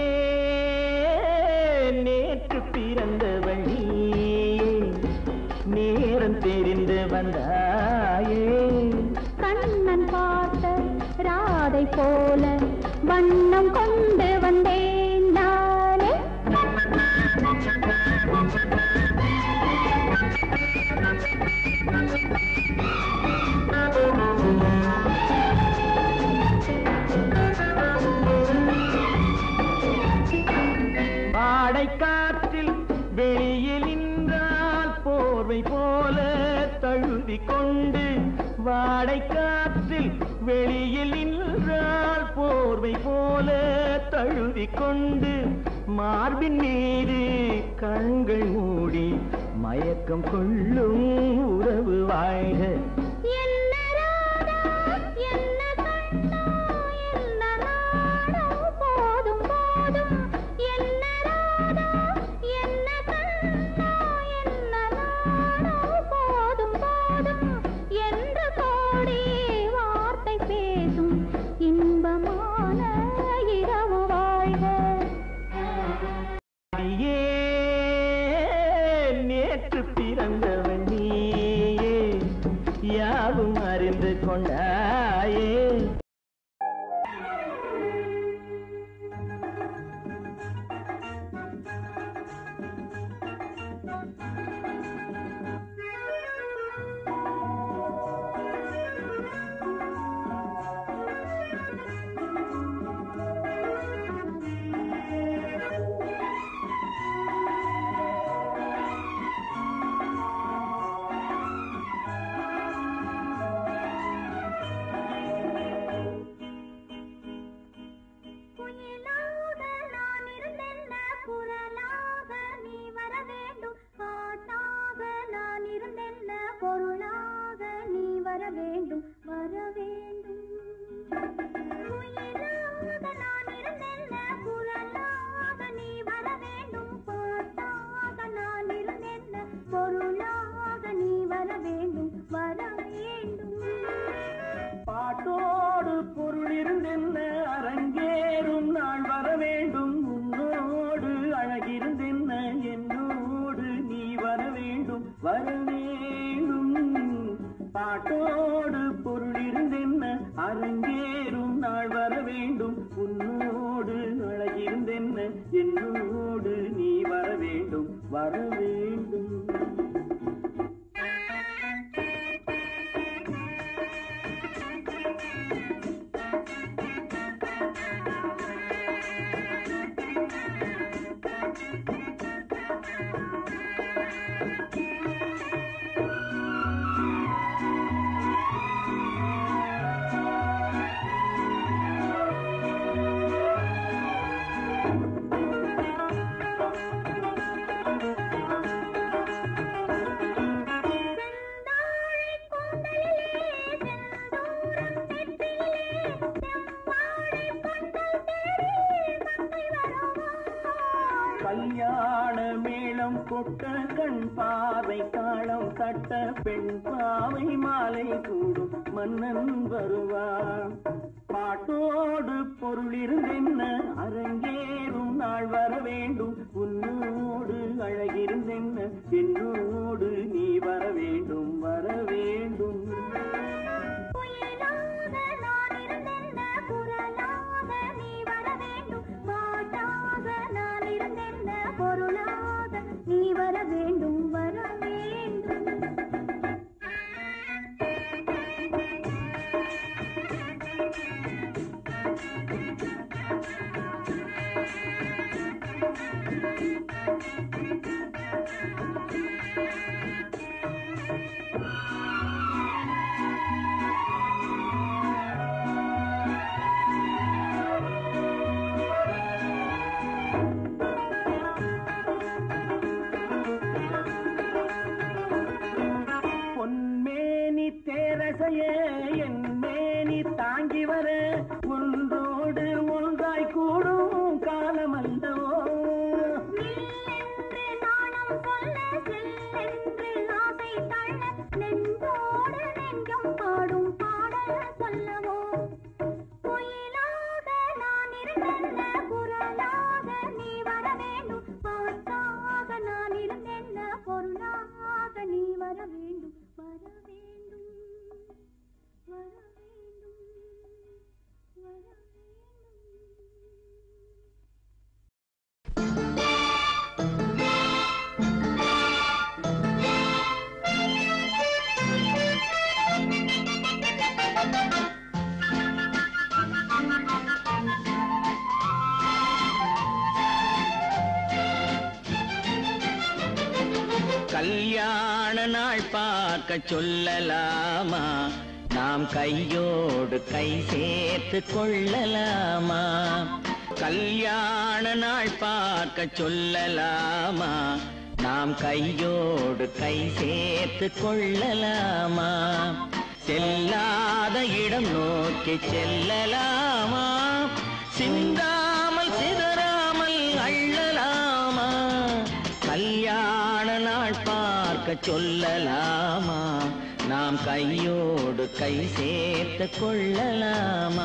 நேற்று பிறந்தவள் நீயே நேரம் தெரிந்து வந்தாயே கண்ணன் பார்த்த ராதை போல வண்ணம் கொண்டு வந்தேன் நானே வாடை காற்றில் வெளியில் நின்றால் போர்வை போல தழுவி கொண்டு வாடை காற்றில் வெளியில் நின்றால் போர்வை போல தழுவி கொண்டு மார்பின் மீது கண்கள் மூடி மயக்கம் கொள்ளும் உறவு வாழ்க என்ன ராதா என்ன கண்ணா என்ன நாடோ போதும் போதும் என்ன ராதா என்ன கண்ணா என்ன நாடோ போதும் போதும் என்று கோடி வார்த்தை பேசும் இன்பமான இரவு வாழ்க அடியே நேற்று பிறந்தவன் நீயே யாவும் அறிந்து கொண்டாயே குயிலாக நான் இருந்தென்ன குரலாக நீ வர வேண்டும் பாட்டாக நான் இருந்தென்ன பொருளாக நீ வர வேண்டும் வர வேண்டும் குயிலாக நான் இருந்தென்ன குரலாக நீ வர வேண்டும் பாட்டாக நான் இருந்தென்ன பொருளாக நீ வர வேண்டும் வர வேண்டும் பாட்டோடு பொருள் இருந்தென்ன அரங்கேறும் நாள் வர வேண்டும் உன்னோடு அழகிருந்தென்ன என்னோடு நீ வர வேண்டும் வர வேண்டும் பாட்டோடு பொருள் இருந்தென்ன அரங்கேறும் நாள் வர வேண்டும் உன்னோடு அழகிருந்தென்ன என்னோடு நீ வர வேண்டும் வர வேண்டும் செந்தாழை கூந்தலிலே செந்தூரம் நெற்றியிலே செவ்வாழை பந்தல் தேடி மங்கை வருவாள் கல்யாண மேளம் கொட்ட கண் பாவை காலம் கட்ட பெண் பாவை மாலை கூடும் மன்னன் வருவான் பாட்டோடு பொருள் இருந்தென்ன அரங்கேறும் நாள் வர வேண்டும் உன்னோடு அழகிருந்தென்ன என்னோடு நீ வர வேண்டும் வர வேண்டும் குயிலாக நான் இருந்தென்ன குரலாக நீ வர வேண்டும் பாட்டாக நான் இருந்தென்ன பொருளாக நீ வர வேண்டும் வர வேண்டும் கல்யாண நாள் பார்க்க சொல்லலாமா நாம் கையோடு கை சேர்த்து கொள்ளலாமா கல்யாண நாள் பார்க்க சொல்லலாமா நாம் கையோடு கை சேர்த்து கொள்ளலாமா செல்லாத இடம் நோக்கி செல்லலாமா சிந்தாமல் சிதறாமல் அள்ளலாமா கல்யாண நாள் பார்க்க சொல்லலாமா நாம் கையோடு கை சேர்த்து கொள்ளலாமா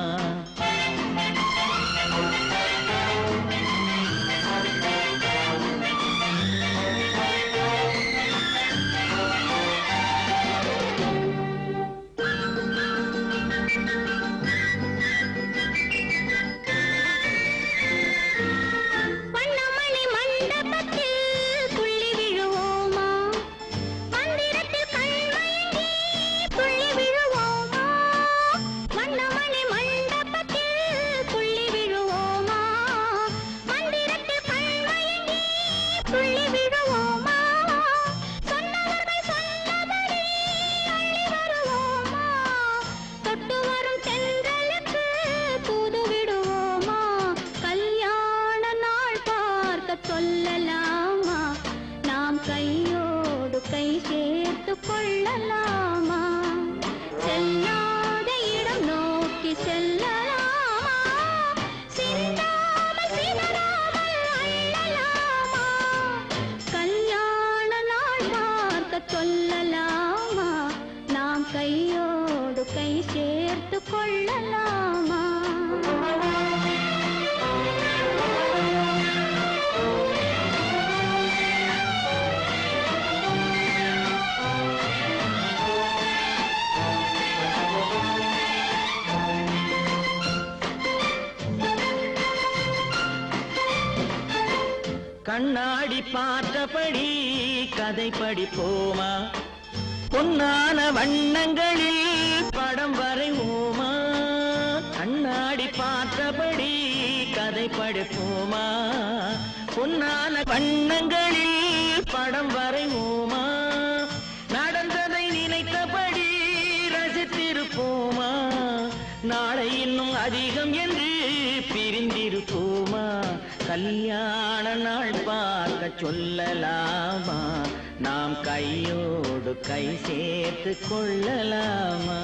வண்ணமணி மண்டபத்தில் துள்ளி விழுவோமா மந்திரத்தில் கண்மயங்கி துள்ளி விழுவோமா வண்ணமணி மண்டபத்தில் துள்ளி விழுவோமா மந்திரத்தில் கண்மயங்கி துள்ளி விழுவோமா சொன்னவர்கள் சொன்னபடி அள்ளி வருவோமா தொட்டு வரும் தென்றலுக்கு தூது விடுவோமா கல்யாண நாள் பார்க்க சொல்லலாமா நாம் கையோடு கை சேர்த்து கொள்ளலாமா செல்லாத இடம் நோக்கி செல்லலாமா சிந்தாமல் சிதறாமல் அள்ளலாமா கல்யாண நாள் பார்க்க சொல்லலாமா நாம் கையோடு கை சேர்த்து கொள்ளலாமா கண்ணாடி பார்த்தபடி கதை படிப்போமா பொன்னான வண்ணங்களில் படம் வரைவோமா கண்ணாடி பார்த்தபடி கதை படிப்போமா பொன்னான வண்ணங்களில் படம் வரைவோமா நடந்ததை நினைத்தபடி ரசித்திருப்போமா நாளை இன்னும் அதிகம் என்று பிரிந்திருப்போமா கல்யாண நாள் பார்க்க சொல்லலாமா நாம் கையோடு கை சேர்த்து கொள்ளலாமா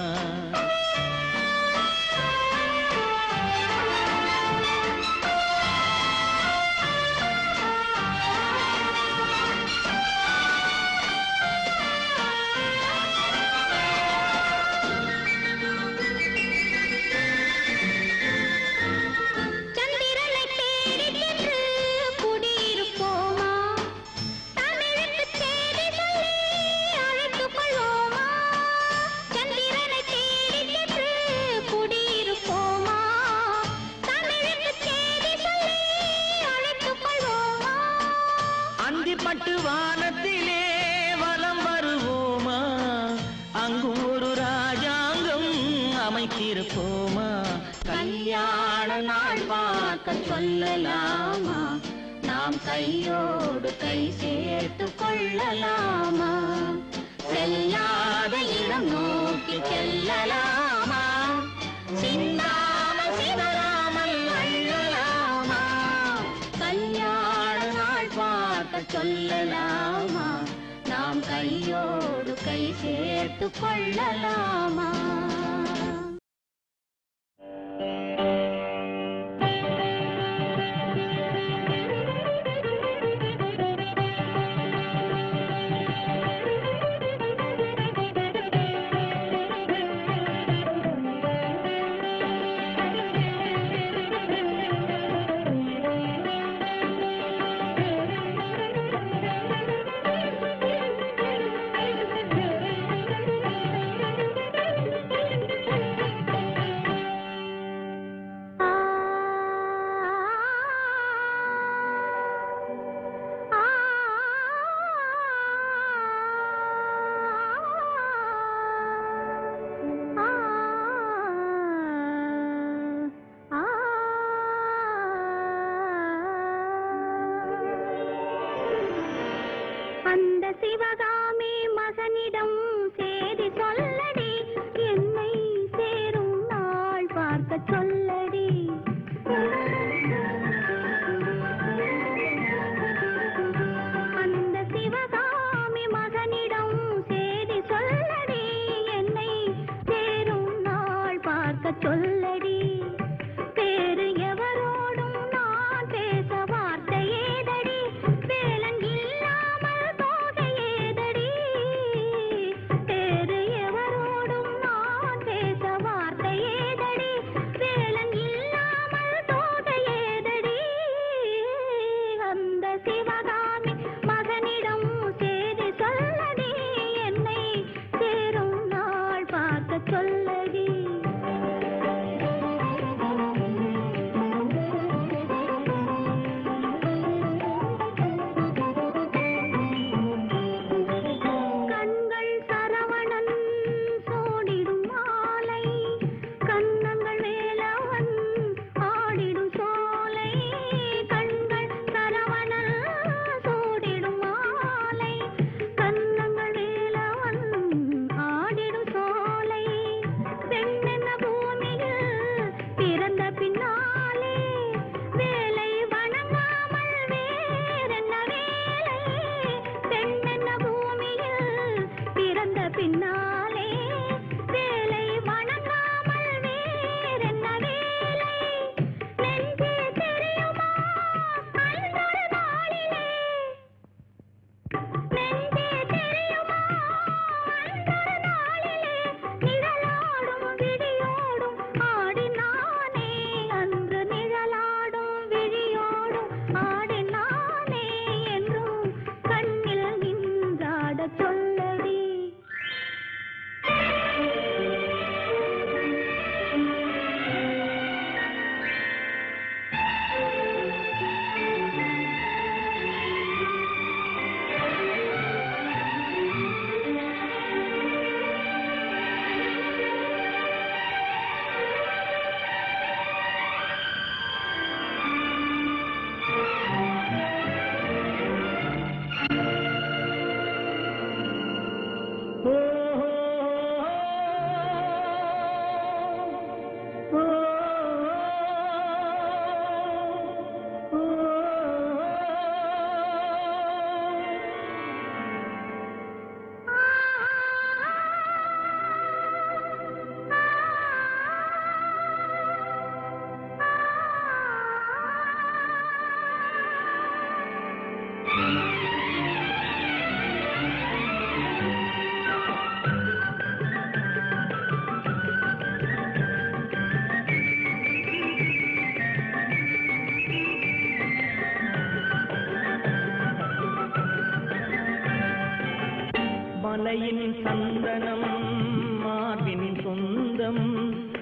சந்திரனை தேடிச் சென்று குடியிருப்போமா தமிழுக்குச் செய்தி சொல்லி அழைத்துக் கொள்வோமா சந்திரனை தேடிச் சென்று குடியிருப்போமா தமிழுக்குச் செய்தி சொல்லி அழைத்துக் கொள்வோமா அந்திப்பட்டு வானத்திலே வலம் வருவோமா அங்கு ஒரு ராஜாங்கம் அமைத்திருப்போமா கல்யாண நாள் பார்க்க சொல்லலாமா நாம் கையோடு கை சேர்த்து கொள்ளலாமா செல்லாத இடம் நோக்கி செல்லலாமா சிந்தாமல் சிதறாமல் அள்ளலாமா கல்யாண நாள் பார்க்க சொல்லலாமா நாம் கையோடு கை சேர்த்து கொள்ளலாமா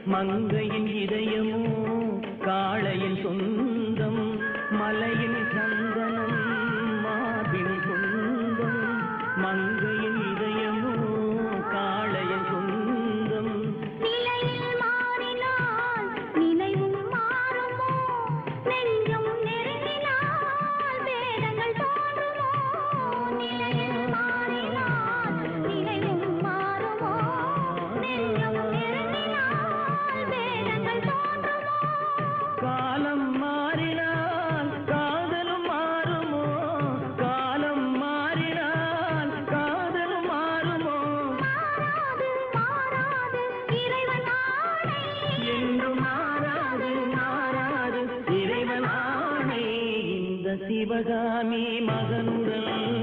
மங்கையின் இதயமோ காளையின் சொந்தம் மலையின் சந்தனம் மார்பின் சொந்தம் மங்கையின் இதயமோ காளையின் சொந்தம் நிலையில் மாறினால் நினைவும் மாறுமோ நெஞ்சம் நெருங்கினால் வேதங்கள் தோன்றுமோ நிலையில் மாறினால் நினைவும் மாறுமோ நெஞ்சம் நெருங்கினால் வேதங்கள் தோன்றுமோ காலம் மாறினால் காதலும் மாறுமோ காலம் மாறினால் காதலும் மாறுமோ மாறாது மாறாது இறைவன் ஆணை என்று மாறாது மாறாது இறைவன் ஆணை இந்த சிவகாமி மகனுடன்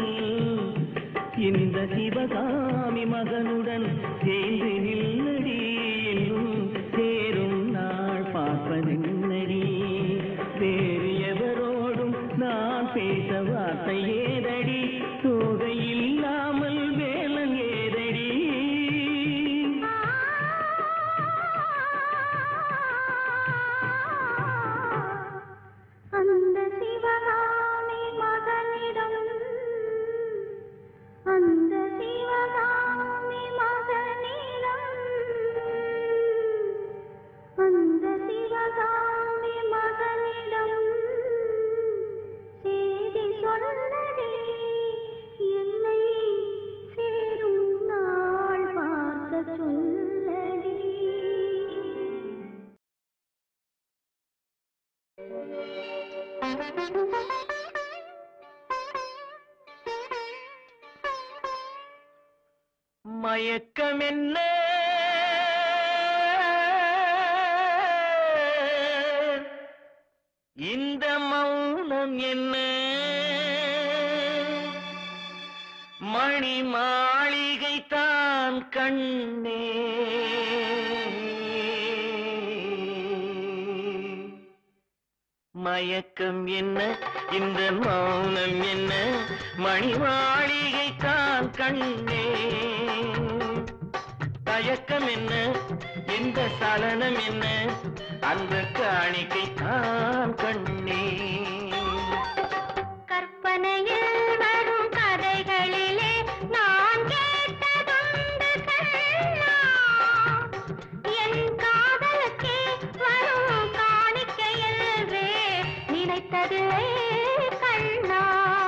இந்த சிவகாமி மகனுடன் சேர்ந்து நில்லடி என்னும் சேரும் நாள் பார்ப்பதென்னடி வேறு எவரோடும் நான் பேச வார்த்தை ஏதடி தோகை இல்லாமல் வேலன் ஏதடி அந்த சிவகாமி மகனிடம் அந்த சிவகாமி மகனிடம் அந்த சிவகாமி மகனிடம் செய்தி சொல்லடி என்னை சேரும் நாள் பார்க்க சொல்லடி மயக்கம் என்ன இந்த மௌனம் என்ன மணி மாளிகை தான் கண்ணே மயக்கம் என்ன இந்த மௌனம் என்ன மணி மாளிகை தான் கண்ணே தயக்கம் என்ன இந்த சலனம் என்ன அந்த காணிக்கை தான் கண்ணே கற்பனையில் வரும் கதைகளிலே நான் கேட்டதுண்டு கண்ணா என் காதலுக்கே வரும் காணிக்கை என்றே நினைத்ததில்லை கண்ணா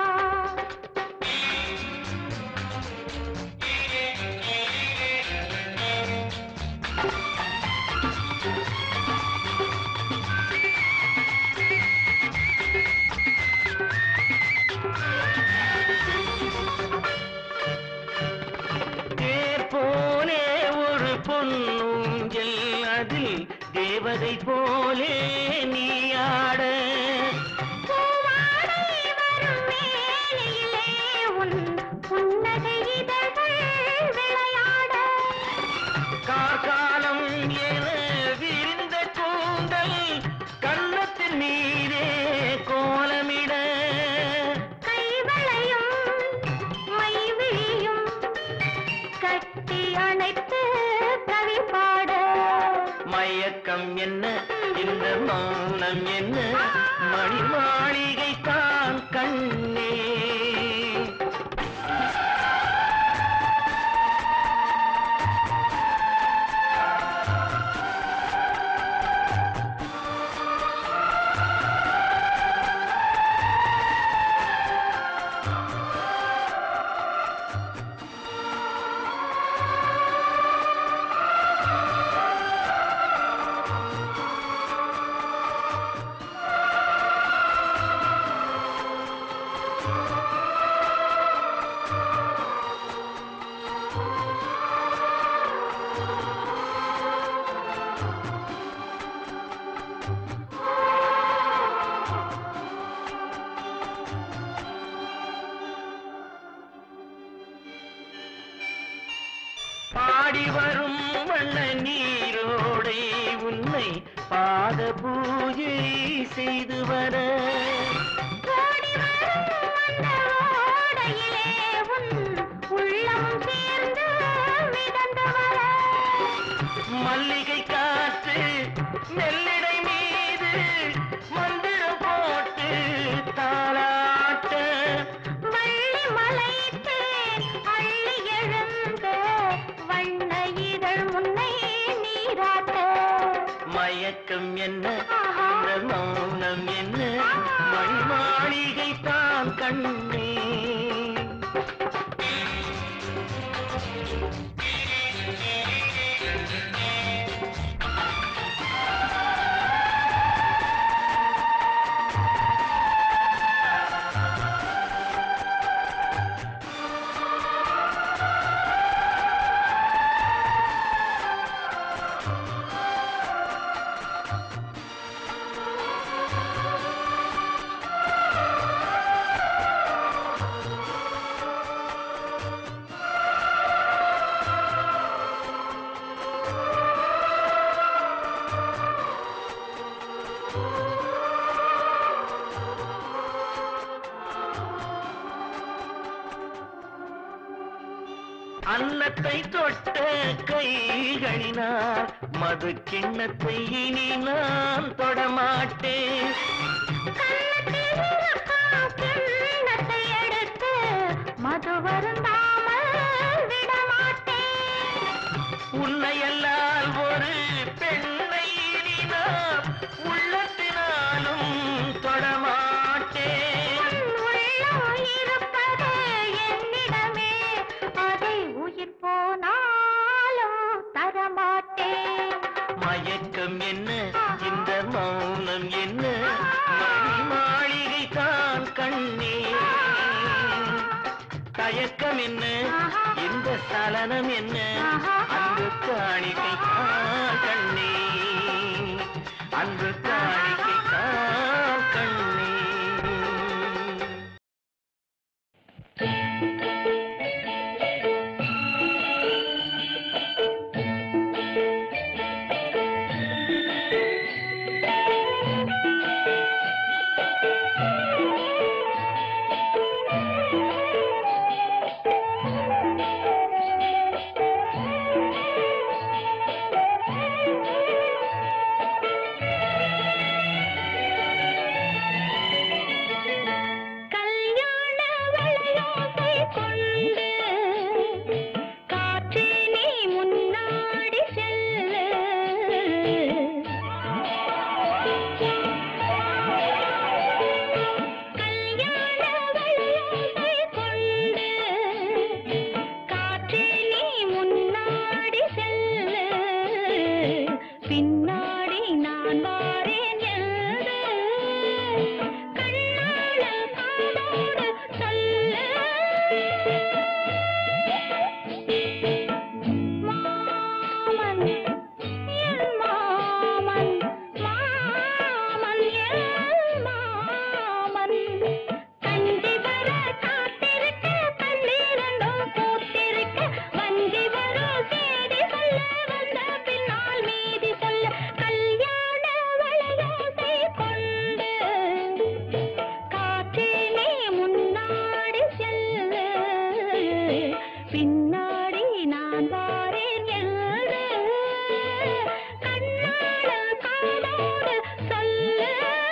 தேர் போலே ஒரு பொன்னூஞ்சல் அதில் தேவதை போலே நீ ஆட பூவாடை வரும் வேளையிலே உன் புன்னகை இதழ்கள் விளையாட கார்காலம் என விரிந்த கூந்தல் கன்னத்தின் மீதே கோலமிட கைவளையும் மைவிழியும் கட்டி அணைத்து கவி பாட மயக்கம் என்ன இந்த மௌனம் என்ன மணி மாளிகை தான் கண்ணே பாடி வரும் வண்ண நீரோடை உன்னை பாத பூஜை செய்து வர ஓடி வரும் அந்த ஓடையிலே உன் உள்ளம் சேர்ந்து மிதந்து வர மல்லிகை காற்று மெல்லிடை மீது மந்திரம் போட்டு தாளாட்ட வள்ளி மலைத்தேன் அள்ளி எழுந்த வண்ண இதழ் முன்னை நீராட்ட மயக்கம் என்ன ஆஹா. இந்த மௌனம் என்ன மணி மாளிகை தான் கண்ணே அன்னத்தை தொட்ட கைகளினால் மது கிண்ணத்தை இனி நான் தொடமாட்டேன் கன்னத்தில் இருக்கும் கிண்ணத்தை எடுத்து மது வருந்தாமல் விடமாட்டேன் உன்னையல்லால் ஒரு பெண்ணை இனி நான் உள்ளத்தினாலும் தொடமாட்டேன் உள்ளம் இருப்பது என்னிடமே அதை உயிர் போனாலும் தரமாட்டேன் மயக்கம் என்ன இந்த மௌனம் என்ன மணி மாளிகை தான் கண்ணே தயக்கம் என்ன இந்த சலனம் என்ன அன்பு காணிக்கை தான் கண்ணே அன்பு காணிக்கை தான் கண்ணே கல்யாண வளையோசை கொண்டு காற்றே நீ முன்னாடி செல்லு கல்யாண வளையோசை கொண்டு காற்றே நீ முன்னாடி செல்லு பின்னாடி நான் வாரேன் என்று கண்ணால காதோடு சொல்லு மாமன் என் மாமன் மாமன் என் மாமன் கஞ்சி வர காத்திருக்க பன்னிரண்டும் பூத்திருக்க வஞ்சி வரும் செய்தி சொல்ல வந்த பின்னால் மீதி சொல்ல கல்யாண வளையோசை கொண்டு காற்றே நீ முன்னாடி செல்லு பின்னாடி நான் வாரேன் என்று கண்ணால காதோடு சொல்லு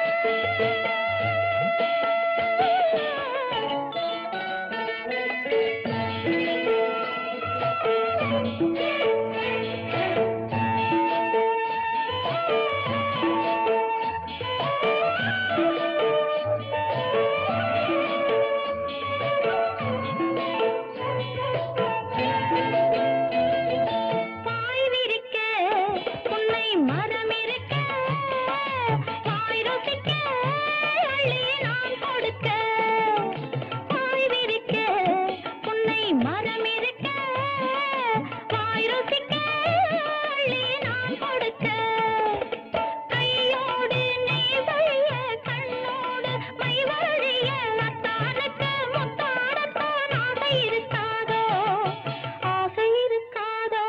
பாய் விரிக்க புன்னை மரம் இருக்க பாய் ருசிக்க அள்ளி நான் கொடுக்க பாய் விரிக்க புன்னை மரம் இருக்க பாய் ருசிக்க அள்ளி நான் கொடுக்க கையோடு நீ வழிய கண்ணோடு மை வழிய அத்தானுக்கு முத்தாடத்தான் ஆசை இருக்காதோ ஆசை இருக்காதோ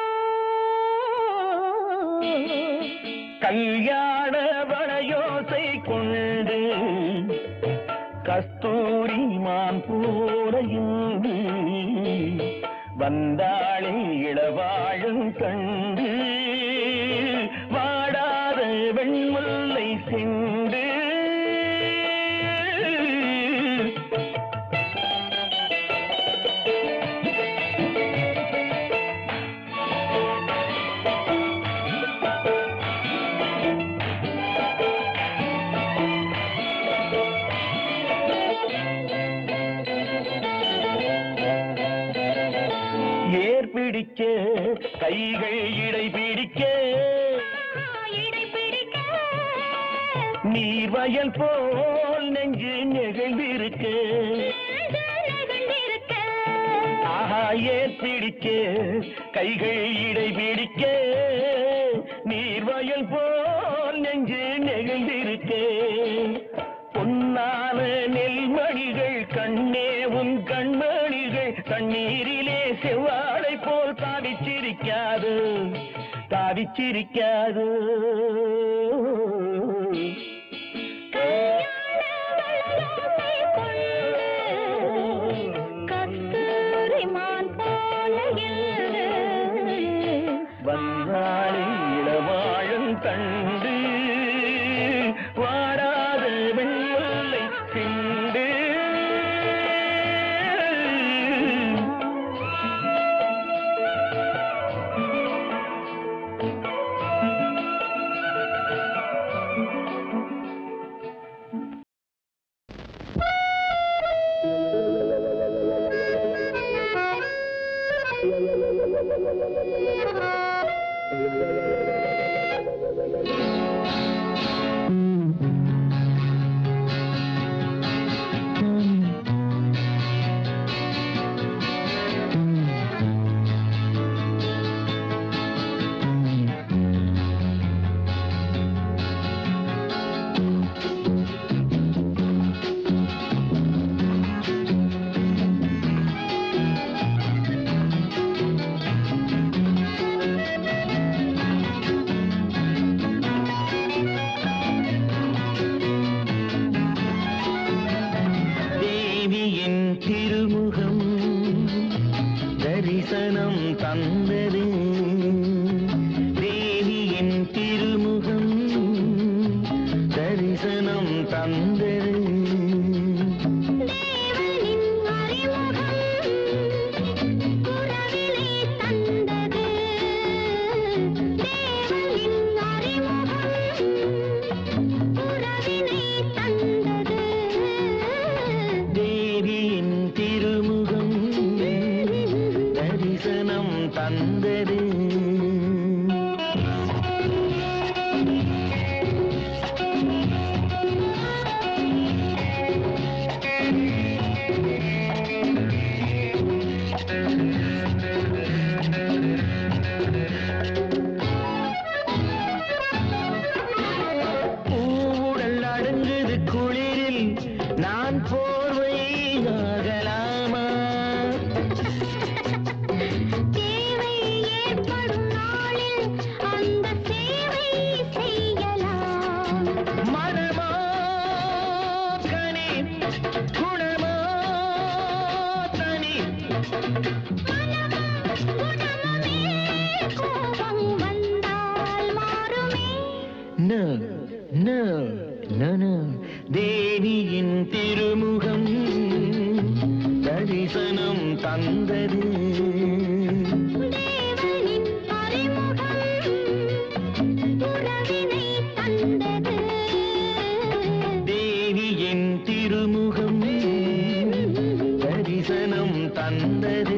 கல்யாண வளையோசை கொண்டு கஸ்தூரி மான் போல இங்கு வந்தாளே இளவாழும் கண்டு சிண்டு ஏர் பிடிக்க கைகள் இடை பிடிக்க இடை பிடிக்க நீர் வயல் போல் நெஞ்சு நெகிழ்ந்திருக்க நெகிழ்ந்திருக்க ஆஹா ஏர் பிடிக்க கைகள் இடை பிடிக்க நீர் வயல் போல் நெஞ்சு நெகிழ்ந்திருக்க பொன்னான நெல்மணிகள் கண்ணே உன் கண்மணிகள் தண்ணீரிலே செவ்வாழை போல் தாவிச்சிரிக்காது தாவிச்சிரிக்காது கஸ்தூரிமான் போல எழுது. வந்தாளி இளவாழும் கண்டு வாடாத வெண்முல்லை சிண்டு தேவியின் திருமுகம் தரிசனம் தந்தது தேவியின் திருமுகம் தரிசனம் தந்தது தேவனின் அறிமுகம் உறவிலே தந்தது தேவனின் அறிமுகம் உறவினை தந்தது தேவியின் திருமுகம் தரிசனம் தந்தது பூவுடல் அடங்குது குளிரில் நான் போர்வை ஆகலாமா தேவை ஏற்படும் நாளில் அந்த சேவை செய்யலாம் மனமோ கனி குணமோ தனி குணமுமே கோபம் வந்தால் மாறுமே No, no, no, no. தேவியின் திருமுகம் தரிசனம் தந்தது தேவனின் அறிமுகம் உறவினை தந்தது தேவியின் திருமுகம் தரிசனம் தந்தது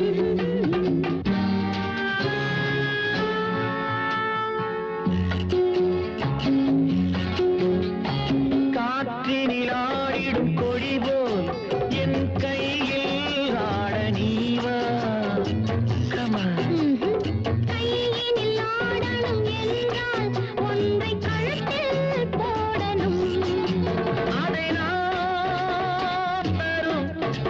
காற்றினில் ஆடிடும் கொடி போல் என் கையில் ஆட நீவா கமா கையினில் ஆடணும் என்றால் ஒன்றை கழுத்தில் போடணும் அதை நான் தரும்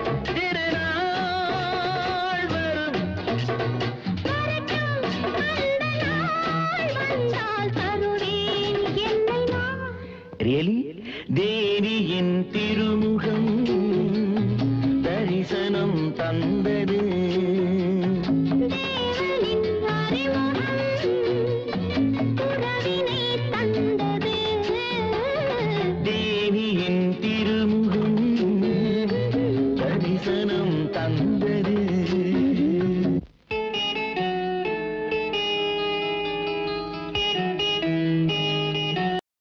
திருநாள் வரும் வரட்டும் அந்த நாள் வந்தால் தருவேன் என்னை நான் ரியலி தேவியின் திருமுகம் தரிசனம் தந்தது